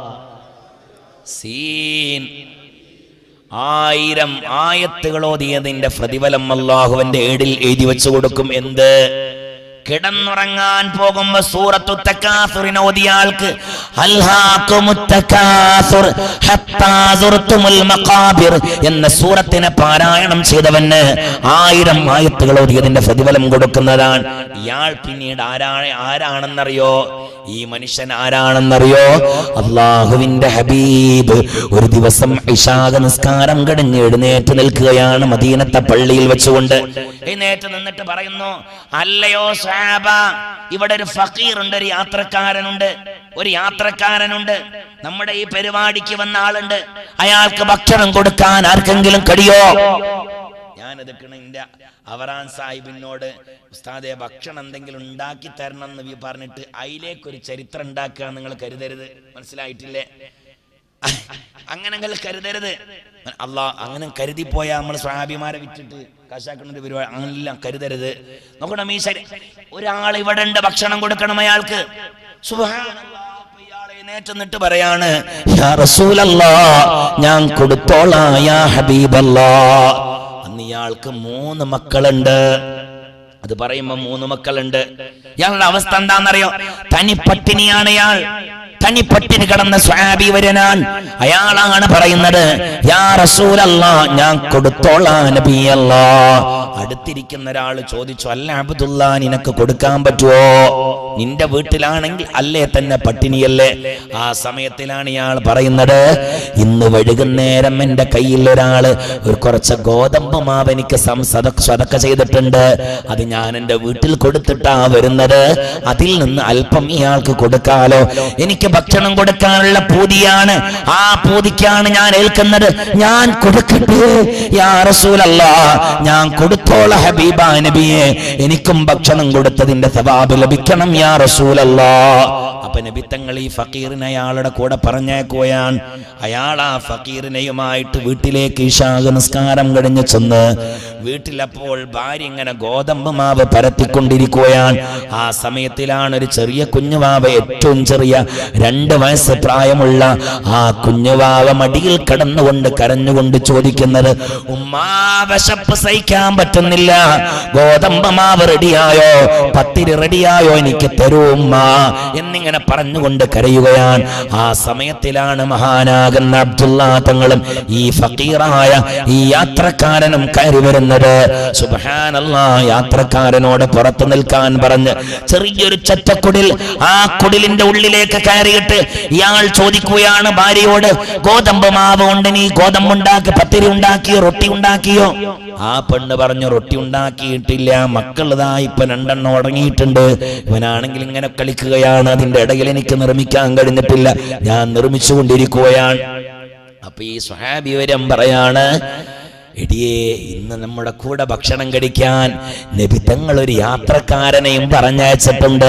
Speaker 1: സീൻ ആയിരം ആയത്തുകൾ ഓതിയതിന്റെ പ്രതിഫലം അള്ളാഹുവിന്റെ ഏടിൽ എഴുതി വെച്ചു കൊടുക്കും എന്ത് കിടന്നുറങ്ങാൻ പോകുമ്പോ സൂറത്തു തക്കാസുറിനെ ഓതിയ ആൾക്ക് അൽഹാക്കുമുത് തക്കാസുർ ഹത്താ സുർത്തുമുൽ മഖാബിർ എന്ന സൂറത്തിനെ പാരായണം ചെയ്തവന് ആയിരം ആയത്തുകൾ ഓതിയതിന്റെ പ്രതിഫലം കൊടുക്കുന്നതാണ് ഇയാൾ പിന്നീട് ആരാണ് ആരാണെന്നറിയോ ഈ മനുഷ്യൻ ആരാണെന്നറിയോ അള്ളാഹുവിന്റെ ഹബീബ് ഒരു ദിവസം ഇഷാക നിസ്കാരം കടിഞ്ഞ് എഴുന്നേറ്റ് നിൽക്കുകയാണ് മദീനത്തെ പള്ളിയിൽ വെച്ചുകൊണ്ട് എഴുന്നേറ്റ് നിന്നിട്ട് പറയുന്നു അല്ലയോ സാബ ഇവിടെ ഒരു ഫക്കീർ ഉണ്ട് ഒരു യാത്രക്കാരനുണ്ട് ഒരു യാത്രക്കാരനുണ്ട് നമ്മുടെ ഈ പരിപാടിക്ക് വന്ന ആളുണ്ട് അയാൾക്ക് ഭക്ഷണം കൊടുക്കാൻ ആർക്കെങ്കിലും കഴിയോ ഞാൻ എടുക്കണ എന്റെ അവറാൻ സാഹിബിനോട് ഉസ്താദെ ഭക്ഷണം എന്തെങ്കിലും ഉണ്ടാക്കി തരണം എന്ന് വി പറഞ്ഞിട്ട് അതിലേക്ക് ഒരു ചരിത്രം ഉണ്ടാക്കുക നിങ്ങൾ കരുതരുത് മനസ്സിലായിട്ടില്ലേ അങ്ങനെ കരുതരുത് അള്ളാ അങ്ങനെ കരുതി പോയാൽ നമ്മൾ സ്വാഭിമാരെ വിറ്റിട്ട് കാശാക്കുന്ന പരിപാടി അങ്ങനെല്ലാം കരുതരുത് നോക്കണം ഈ ശരി ഒരാൾ ഇവിടെ ഉണ്ട് ഭക്ഷണം കൊടുക്കണം അയാൾക്ക് സുബ്ഹാനല്ലാ, അപ്പൊ ഇയാൾ എഴുന്നേറ്റ് നിന്നിട്ട് പറയാണ് "യാ റസൂലല്ലാ, ഞാൻ കൊടുത്തോളാ യാ ഹബീബല്ലാ അന്ന് ഇയാൾക്ക് മൂന്ന് മക്കളുണ്ട് അത് പറയുമ്പോ മൂന്ന് മക്കളുണ്ട് ഇയാളുടെ അവസ്ഥ എന്താണെന്നറിയോ തനി പട്ടിണിയാണ് ഇയാൾ തനി പട്ടിണി കിടന്ന സ്വാബി വരനാൻ അയാളാണ് പറയുന്നത് യാ റസൂലല്ലാ ഞാൻ കൊടുത്തോളാ നബിയല്ലാ അടുത്തിരിക്കുന്ന ഒരാൾ ചോദിച്ചു അല്ല അബ്ദുള്ള നിനക്ക് കൊടുക്കാൻ പറ്റുമോ നിന്റെ വീട്ടിലാണെങ്കിൽ അല്ലേ തന്നെ പട്ടിണിയല്ലേ ആ സമയത്തിലാണ് ഇയാൾ പറയുന്നത് ഇന്ന് വൈകുന്നേരം എന്റെ കയ്യിൽ ഒരാള് ഒരു കുറച്ച് ഗോതമ്പ് മാവ് എനിക്ക് സം- സദ- സദക്ക ചെയ്തിട്ടുണ്ട് അത് ഞാൻ എന്റെ വീട്ടിൽ കൊടുത്തിട്ടാ വരുന്നത് അതിൽ നിന്ന് അല്പം ഇയാൾക്ക് കൊടുക്കാലോ എനിക്ക് ഭക്ഷണം കൊടുക്കാനുള്ള പൂതിയാണ് ആ പൂതിക്കാണ് ഞാൻ ഏൽക്കുന്നത് ഞാൻ കൊടുക്കട്ടെ യാ റസൂലല്ലാ ഞാൻ കൊടുത്തോള ഹബീബ നബിയെ എനിക്കും ഭക്ഷണം കൊടുത്തതിന്റെ സവാബ് ലഭിക്കണം യാ റസൂലല്ലാ അപ്പൊ നബിത്തങ്ങൾ ഈ ഫക്കീറിനെ അയാളുടെ കൂടെ പറഞ്ഞേക്കുകയാണ് അയാൾ ആ ഫക്കീറിനെയുമായിട്ട് വീട്ടിലേക്ക് ഇഷാഗ് നിസ്കാരം കഴിഞ്ഞ് ചെന്ന് വീട്ടിലപ്പോൾ ഭാര്യ ഇങ്ങനെ ഗോതമ്പ് മാവ് പരത്തിക്കൊണ്ടിരിക്കുകയാണ് ആ സമയത്തിലാണ് ഒരു ചെറിയ കുഞ്ഞുവാവ ഏറ്റവും ചെറിയ രണ്ട് വയസ്സ് പ്രായമുള്ള ആ കുഞ്ഞുവാവ മടിയിൽ കിടന്നുകൊണ്ട് കരഞ്ഞുകൊണ്ട് ചോദിക്കുന്നത് ഉമ്മാ വിശപ്പ് സഹിക്കാൻ പറ്റുന്നില്ല ഗോതമ്പ് മാവ് റെഡിയായോ പത്തിരി റെഡിയായോ എനിക്ക് തരൂ ഉമ്മ എന്നിങ്ങനെ പറഞ്ഞുകൊണ്ട് കരയുകയാണ് ആ സമയത്തിലാണ് മഹാനാകുന്ന അബ്ദുള്ള തങ്ങളും ഈ ഫക്കീറായ ഈ യാത്രക്കാരനും കയറി വരുന്നത് സുബഹാനല്ല യാത്രക്കാരനോട് പുറത്തു നിൽക്കാൻ പറഞ്ഞ് ചെറിയൊരു ചറ്റക്കുടിൽ ആ കുടിലിന്റെ ഉള്ളിലേക്ക് കയറിയിട്ട് ഇയാൾ ചോദിക്കുകയാണ് ഭാര്യയോട് ഗോതമ്പ് മാവ് കൊണ്ട് നീ ഗോതമ്പ് ഉണ്ടാക്കി പത്തിരി ഉണ്ടാക്കിയോ റൊട്ടി ഉണ്ടാക്കിയോ ആ പെണ്ണ് പറഞ്ഞു റൊട്ടി ഉണ്ടാക്കിയിട്ടില്ല മക്കൾ ഇതാ ഇപ്പൊ രണ്ടെണ്ണം ഉറങ്ങിയിട്ടുണ്ട് ഇവനാണെങ്കിൽ ഇങ്ങനെ കളിക്കുകയാണ് അതിന്റെ ഇടയിൽ എനിക്ക് നിർമ്മിക്കാൻ കഴിഞ്ഞിട്ടില്ല ഞാൻ നിർമ്മിച്ചുകൊണ്ടിരിക്കുകയാണ് അപ്പൊ ഈ സ്വഹാബി വരം പറയാണ് എടിയേ ഇന്ന് നമ്മുടെ കൂടെ ഭക്ഷണം കഴിക്കാൻ നബി തങ്ങൾ ഒരു യാത്രക്കാരനെയും പറഞ്ഞയച്ചിട്ടുണ്ട്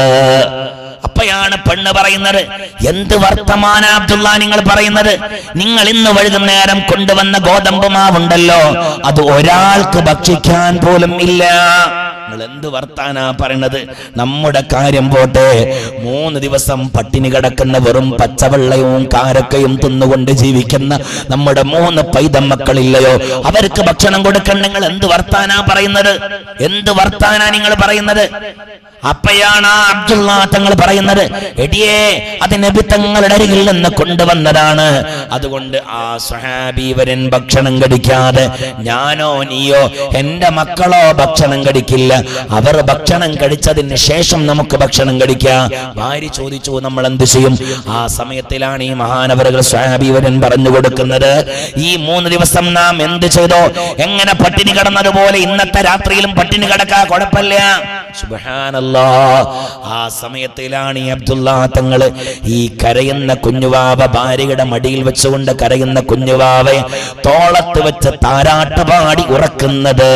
Speaker 1: അപ്പയാണ് പെണ്ണ് പറയുന്നത് എന്ത് വർത്തമാന അബ്ദുള്ള നിങ്ങൾ പറയുന്നത് നിങ്ങൾ ഇന്ന് വൈകുന്നേരം കൊണ്ടുവന്ന ഗോതമ്പ് മാവുണ്ടല്ലോ അത് ഒരാൾക്ക് ഭക്ഷിക്കാൻ പോലും ഇല്ല നിങ്ങൾ എന്ത് വർത്താനാ പറയണത് നമ്മുടെ കാര്യം പോട്ടെ മൂന്ന് ദിവസം പട്ടിണി കിടക്കുന്ന വെറും പച്ചവെള്ളവും കാരക്കയും തിന്നുകൊണ്ട് ജീവിക്കുന്ന നമ്മുടെ മൂന്ന് പൈതം മക്കളില്ലയോ അവർക്ക് ഭക്ഷണം കൊടുക്കാൻ നിങ്ങൾ എന്ത് വർത്താനാ പറയുന്നത് എന്ത് വർത്താനാ നിങ്ങൾ പറയുന്നത് അപ്പയാണ് ആ അബ്ദുള്ള തങ്ങൾ പറയുന്നത് എടിയേ അത് നബി തങ്ങളുടെ അരികിൽ നിന്ന് കൊണ്ടുവന്നതാണ് അതുകൊണ്ട് ആ സ്വഹാബീവരൻ ഭക്ഷണം കഴിക്കാതെ ഞാനോ നീയോ എന്റെ മക്കളോ ഭക്ഷണം കഴിക്കില്ല അവർ ഭക്ഷണം കഴിച്ചതിന് ശേഷം നമുക്ക് ഭക്ഷണം കഴിക്കാം ഭാര്യ ചോദിച്ചു നമ്മൾ എന്ത് ചെയ്യും ആ സമയത്തിലാണ് ഈ മഹാനവറുകൾ സ്വഹാബീവരൻ പറഞ്ഞു കൊടുക്കുന്നത് ഈ മൂന്ന് ദിവസം നാം എന്ത് ചെയ്തോ എങ്ങനെ പട്ടിണി കിടന്നതുപോലെ ഇന്നത്തെ രാത്രിയിലും പട്ടിണി കിടക്കാ കുഴപ്പമില്ല സുബ്ഹാനല്ലാ ആ സമയത്തിലാണ് ഈ അബ്ദുള്ള തങ്ങള് ഈ കരയുന്ന കുഞ്ഞുവാവ ഭാര്യയുടെ മടിയിൽ വെച്ചുകൊണ്ട് കരയുന്ന കുഞ്ഞുവാവയെ തോളത്ത് വെച്ച് താരാട്ട് പാടി ഉറക്കുന്നത്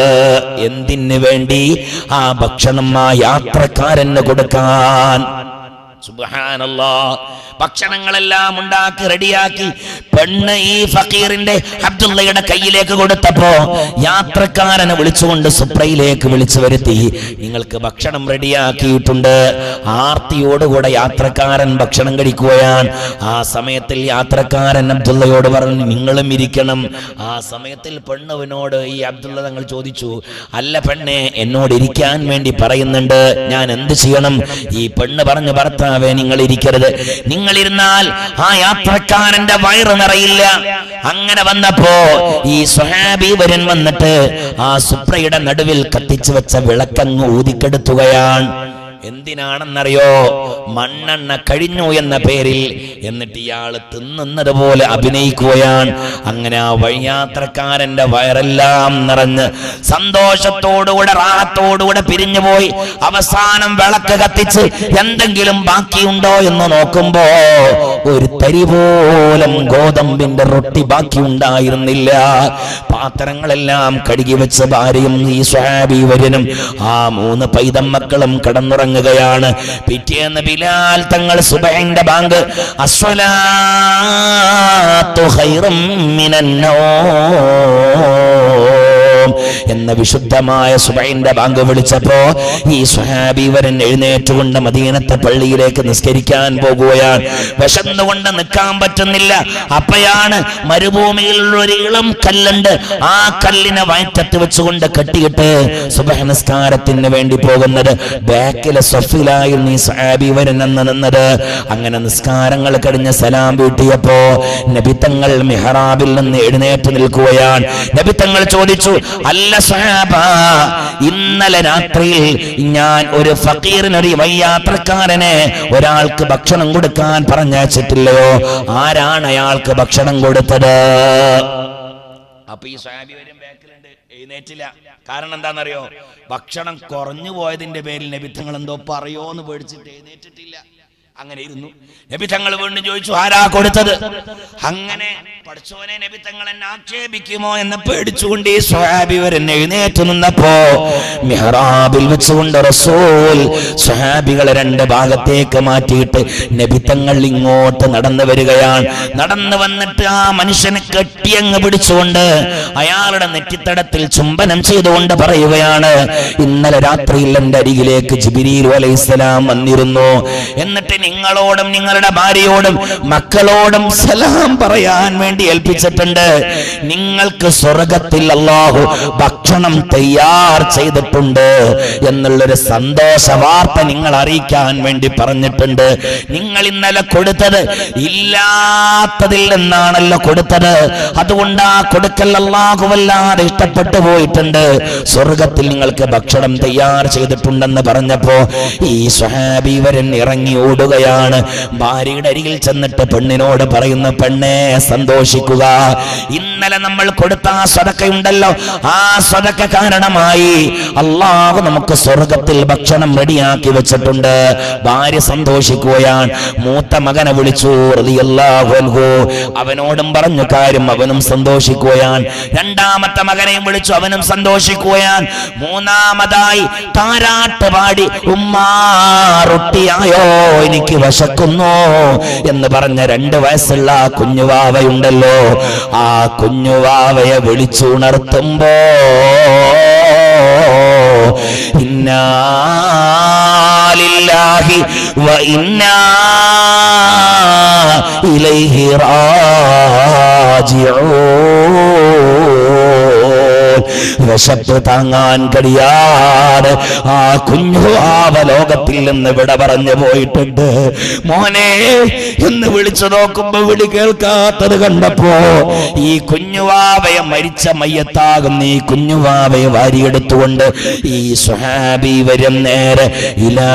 Speaker 1: എന്തിനു വേണ്ടി ആ ഭക്ഷണം ആ യാത്രക്കാരന് കൊടുക്കാൻ സുബ്ഹാനല്ലാ ഭക്ഷണങ്ങളെല്ലാം ഉണ്ടാക്കി റെഡിയാക്കി പെണ്ണ് ഈ ഫക്കീറിന്റെ അബ്ദുള്ളയുടെ കയ്യിലേക്ക് കൊടുത്തപ്പോ യാത്രക്കാരനെ വിളിച്ചുകൊണ്ട് സുപ്രയിലേക്ക് വിളിച്ചു വരുത്തി നിങ്ങൾക്ക് ഭക്ഷണം റെഡിയാക്കിയിട്ടുണ്ട് ആർത്തിയോടുകൂടെ യാത്രക്കാരൻ ഭക്ഷണം കഴിക്കുകയാണ് ആ സമയത്തിൽ യാത്രക്കാരൻ അബ്ദുള്ളയോട് പറഞ്ഞു നിങ്ങളും ഇരിക്കണം ആ സമയത്തിൽ പെണ്ണുവിനോട് ഈ അബ്ദുള്ള തങ്ങൾ ചോദിച്ചു അല്ല പെണ്ണെ എന്നോട് ഇരിക്കാൻ വേണ്ടി പറയുന്നുണ്ട് ഞാൻ എന്ത് ചെയ്യണം ഈ പെണ്ണ് പറഞ്ഞു ഭർത്താവേ നിങ്ങൾ ഇരിക്കരുത് നിങ്ങൾ ഇരുന്നാൽ ആ യാത്രക്കാരന്റെ വയറ് നിറയില്ല അങ്ങനെ വന്നപ്പോ ഈ സ്വഹാബി വരൻ വന്നിട്ട് ആ സുപ്രയുടെ നടുവിൽ കത്തിച്ചു വെച്ച വിളക്കങ്ങ് ഊതിക്കെടുത്തുകയാണ് എന്തിനാണെന്നറിയോ മണ്ണെണ്ണ കഴിഞ്ഞു എന്ന പേരിൽ എന്നിട്ട് ഇയാള് തിന്നുന്നത് പോലെ അഭിനയിക്കുകയാണ് അങ്ങനെ ആ വഴിയാത്രക്കാരന്റെ വയറെല്ലാം നിറഞ്ഞ് സന്തോഷത്തോടുകൂടെ റാഹത്തോടുകൂടെ പിരിഞ്ഞുപോയി അവസാനം വിളക്ക് കത്തിച്ച് എന്തെങ്കിലും ബാക്കിയുണ്ടോ എന്ന് നോക്കുമ്പോ ഒരു തരി പോലും ഗോതമ്പിന്റെ റൊട്ടി ബാക്കി ഉണ്ടായിരുന്നില്ല പാത്രങ്ങളെല്ലാം കഴുകി വെച്ച് ഭാര്യയും ഈ സ്വാബി വര്യനും ആ മൂന്ന് പൈതം മക്കളും കിടന്നുറങ്ങി തുടങ്ങുകയാണ് പിറ്റേന്ന് ബിലാൽ തങ്ങൾ സുബൈന്റെ ബാങ്ക് അസ്വലാത്തു ഖൈറും മിനന്നൗം എന്ന വിശുദ്ധമായ സുബൈന്റെ ബാങ്ക് വിളിച്ചപ്പോ ഈ സ്വഹാബി വരൻ എഴുന്നേറ്റുകൊണ്ട് മദീനത്തെ പള്ളിയിലേക്ക് നിസ്കരിക്കാൻ പോകുകയാണ് വിശന്നുകൊണ്ട് നിൽക്കാൻ പറ്റുന്നില്ല അപ്പയാണ് മരുഭൂമിയിലുള്ള ഒരു ഇളം കല്ലുണ്ട് ആ കല്ലിനെ വയറ്റത്ത് വെച്ചുകൊണ്ട് കെട്ടിയിട്ട് സുബഹ നിസ്കാരത്തിന് വേണ്ടി പോകുന്നത് ബാക്കിലെ സഫിലായിരുന്നു ഈ സ്വഹാബി വരൻ എന്ന് നിന്നത് അങ്ങനെ നിസ്കാരങ്ങൾ കഴിഞ്ഞ് സലാം വീട്ടിയപ്പോ നബിത്തങ്ങൾ മിഹറാബിൽ നിന്ന് എഴുന്നേറ്റ് നിൽക്കുകയാണ് നബിത്തങ്ങൾ ചോദിച്ചു അല്ല സഹാബ ഇന്നലെ രാത്രിയിൽ ഞാൻ ഒരു ഫക്കീറിന് ഒരു വയ്യാത്രക്കാരനെ ഒരാൾക്ക് ഭക്ഷണം കൊടുക്കാൻ പറഞ്ഞയച്ചിട്ടില്ലയോ ആരാണ് അയാൾക്ക് ഭക്ഷണം കൊടുത്തത് അപ്പൊ ഈ സ്വാമി വരും ബാക്കിലുണ്ട് എഴുന്നേറ്റില്ല കാരണം എന്താണെന്നറിയോ ഭക്ഷണം കുറഞ്ഞു പോയതിന്റെ പേരിൽ നബിത്തങ്ങൾ എന്തോ പറയോന്ന് പേടിച്ചിട്ട് എഴുന്നേറ്റിട്ടില്ല അങ്ങനെ ഇരുന്നു നബി തങ്ങൾ വീണ്ടും ചോദിച്ചു ആരാ കൊടുത്തത് അങ്ങനെ പഠിച്ചോനെ നബി തങ്ങൾ എന്നെ ആക്ഷേപിക്കുമോ എന്ന് പേടിച്ചുകൊണ്ട് ഈ സ്വഹാബി വരൻ എഴുന്നേറ്റ് നിന്നപ്പോ മിഹ്റാബിൽ വെച്ചുകൊണ്ട് റസൂൽ സ്വഹാബികളെ രണ്ട് ഭാഗത്തേക്ക് മാറ്റിയിട്ട് നബി തങ്ങൾ ഇങ്ങോട്ട് നടന്നു വരികയാണ് നടന്നു വന്നിട്ട് ആ മനുഷ്യനെ കെട്ടിയങ്ങ് പിടിച്ചുകൊണ്ട് അയാളുടെ നെറ്റിത്തടത്തിൽ ചുംബനം ചെയ്തുകൊണ്ട് പറയുകയാണ് ഇന്നലെ രാത്രിയിൽ എന്റെ അരികിലേക്ക് ജിബിരിൽ അലൈഹിസ്സലാം വന്നിരുന്നു എന്നിട്ട് നിങ്ങളോടും നിങ്ങളുടെ ഭാര്യയോടും മക്കളോടും സലാം പറയാൻ വേണ്ടി ഏൽപ്പിച്ചിട്ടുണ്ട് നിങ്ങൾക്ക് സ്വർഗത്തിൽ അള്ളാഹു ഭക്ഷണം തയ്യാർ ചെയ്തിട്ടുണ്ട് എന്നുള്ളൊരു സന്തോഷ വാർത്ത നിങ്ങൾ അറിയിക്കാൻ വേണ്ടി പറഞ്ഞിട്ടുണ്ട് നിങ്ങൾ ഇന്നലെ കൊടുത്തത് ഇല്ലാത്തതിൽ നിന്നാണല്ലോ കൊടുത്തത് അതുകൊണ്ട് ആ കൊടുക്കൽ അള്ളാഹു വല്ലാതെ ഇഷ്ടപ്പെട്ടു പോയിട്ടുണ്ട് സ്വർഗത്തിൽ നിങ്ങൾക്ക് ഭക്ഷണം തയ്യാർ ചെയ്തിട്ടുണ്ടെന്ന് പറഞ്ഞപ്പോ ഈ സ്വഹാബി വരൻ ഇറങ്ങി ഓടുകയാണ് ഭാര്യയുടെ അരികിൽ ചെന്നിട്ട് പെണ്ണിനോട് പറയുന്ന പെണ്ണെ സന്തോഷിക്കുക ഇന്നലെ നമ്മൾ കൊടുത്ത ആ സ്വതക്കയുണ്ടല്ലോ ആ സ്വതക്ക കാരണമായി അള്ളാഹു നമുക്ക് സ്വർഗത്തിൽ ഭക്ഷണം റെഡിയാക്കി വെച്ചിട്ടുണ്ട് ഭാര്യ സന്തോഷിക്കുകയാണ് മൂത്ത മകനെ വിളിച്ചു റളിയല്ലാഹു അൻഹു അവനോടും പറഞ്ഞു കാര്യം അവനും സന്തോഷിക്കുകയാണ് രണ്ടാമത്തെ മകനെയും വിളിച്ചു അവനും സന്തോഷിക്കുകയാണ് മൂന്നാമതായി താരാട്ട് പാടി ഉമ്മാ റൊട്ടിയായോ എനിക്ക് വശക്കുന്നു എന്ന് പറഞ്ഞ രണ്ട് വയസ്സുള്ള ആ കുഞ്ഞുവാവയുണ്ടല്ലോ ആ കുഞ്ഞുവാവയെ വിളിച്ചുണർത്തുമ്പോ ഇന്നാലില്ലാഹി വ ഇന്നാ ഇലൈഹി റാജിഊൻ വിശപ്പ് താങ്ങാൻ കഴിയാതെ ആ കുഞ്ഞു ആവലോകത്തിൽ നിന്ന് വിട പറഞ്ഞു പോയിട്ടുണ്ട് മോനെ എന്ന് വിളിച്ചു നോക്കുമ്പോ വിളി കേൾക്കാത്തത് കണ്ടപ്പോ ഈ കുഞ്ഞുവാവയെ മരിച്ച മയ്യത്താകുന്ന ഈ കുഞ്ഞുവാവയെ വാരിയെടുത്തുകൊണ്ട് ഈ സ്വഹാബി വരും നേരെ ഇലാ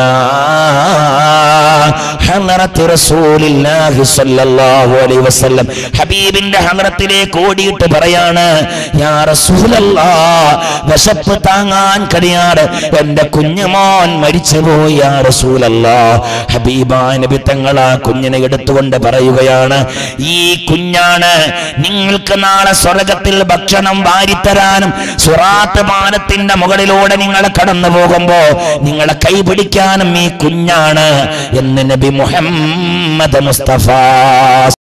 Speaker 1: ഹളറത്ത് റസൂലില്ലാഹി സ്വല്ലല്ലാഹു അലൈഹി വസല്ലം ഹബീബിന്റെ ഹളറത്തിലേക്ക് ഓടിയിട്ട് പറയാണ് യാ റസൂലല്ലാ വിശപ്പ് താങ്ങാൻ കഴിയാതെ എന്റെ കുഞ്ഞുമോൻ മരിച്ചുപോയി യാ റസൂലല്ലാ ഹബീബാ നബി തങ്ങൾ ആ കുഞ്ഞിനെ എടുത്തുകൊണ്ട് പറയുകയാണ് ഈ കുഞ്ഞാണ് നിങ്ങൾക്ക് നാളെ സ്വർഗത്തിൽ ഭക്ഷണം വാരിത്തരാനും സുറാത്ത് പാലത്തിന്റെ മുകളിലൂടെ നിങ്ങൾ കടന്നു പോകുമ്പോ നിങ്ങളെ കൈപിടിക്കാനും ഈ കുഞ്ഞാണ് എന്ന് നബി മുഹമ്മദ് മുസ്തഫ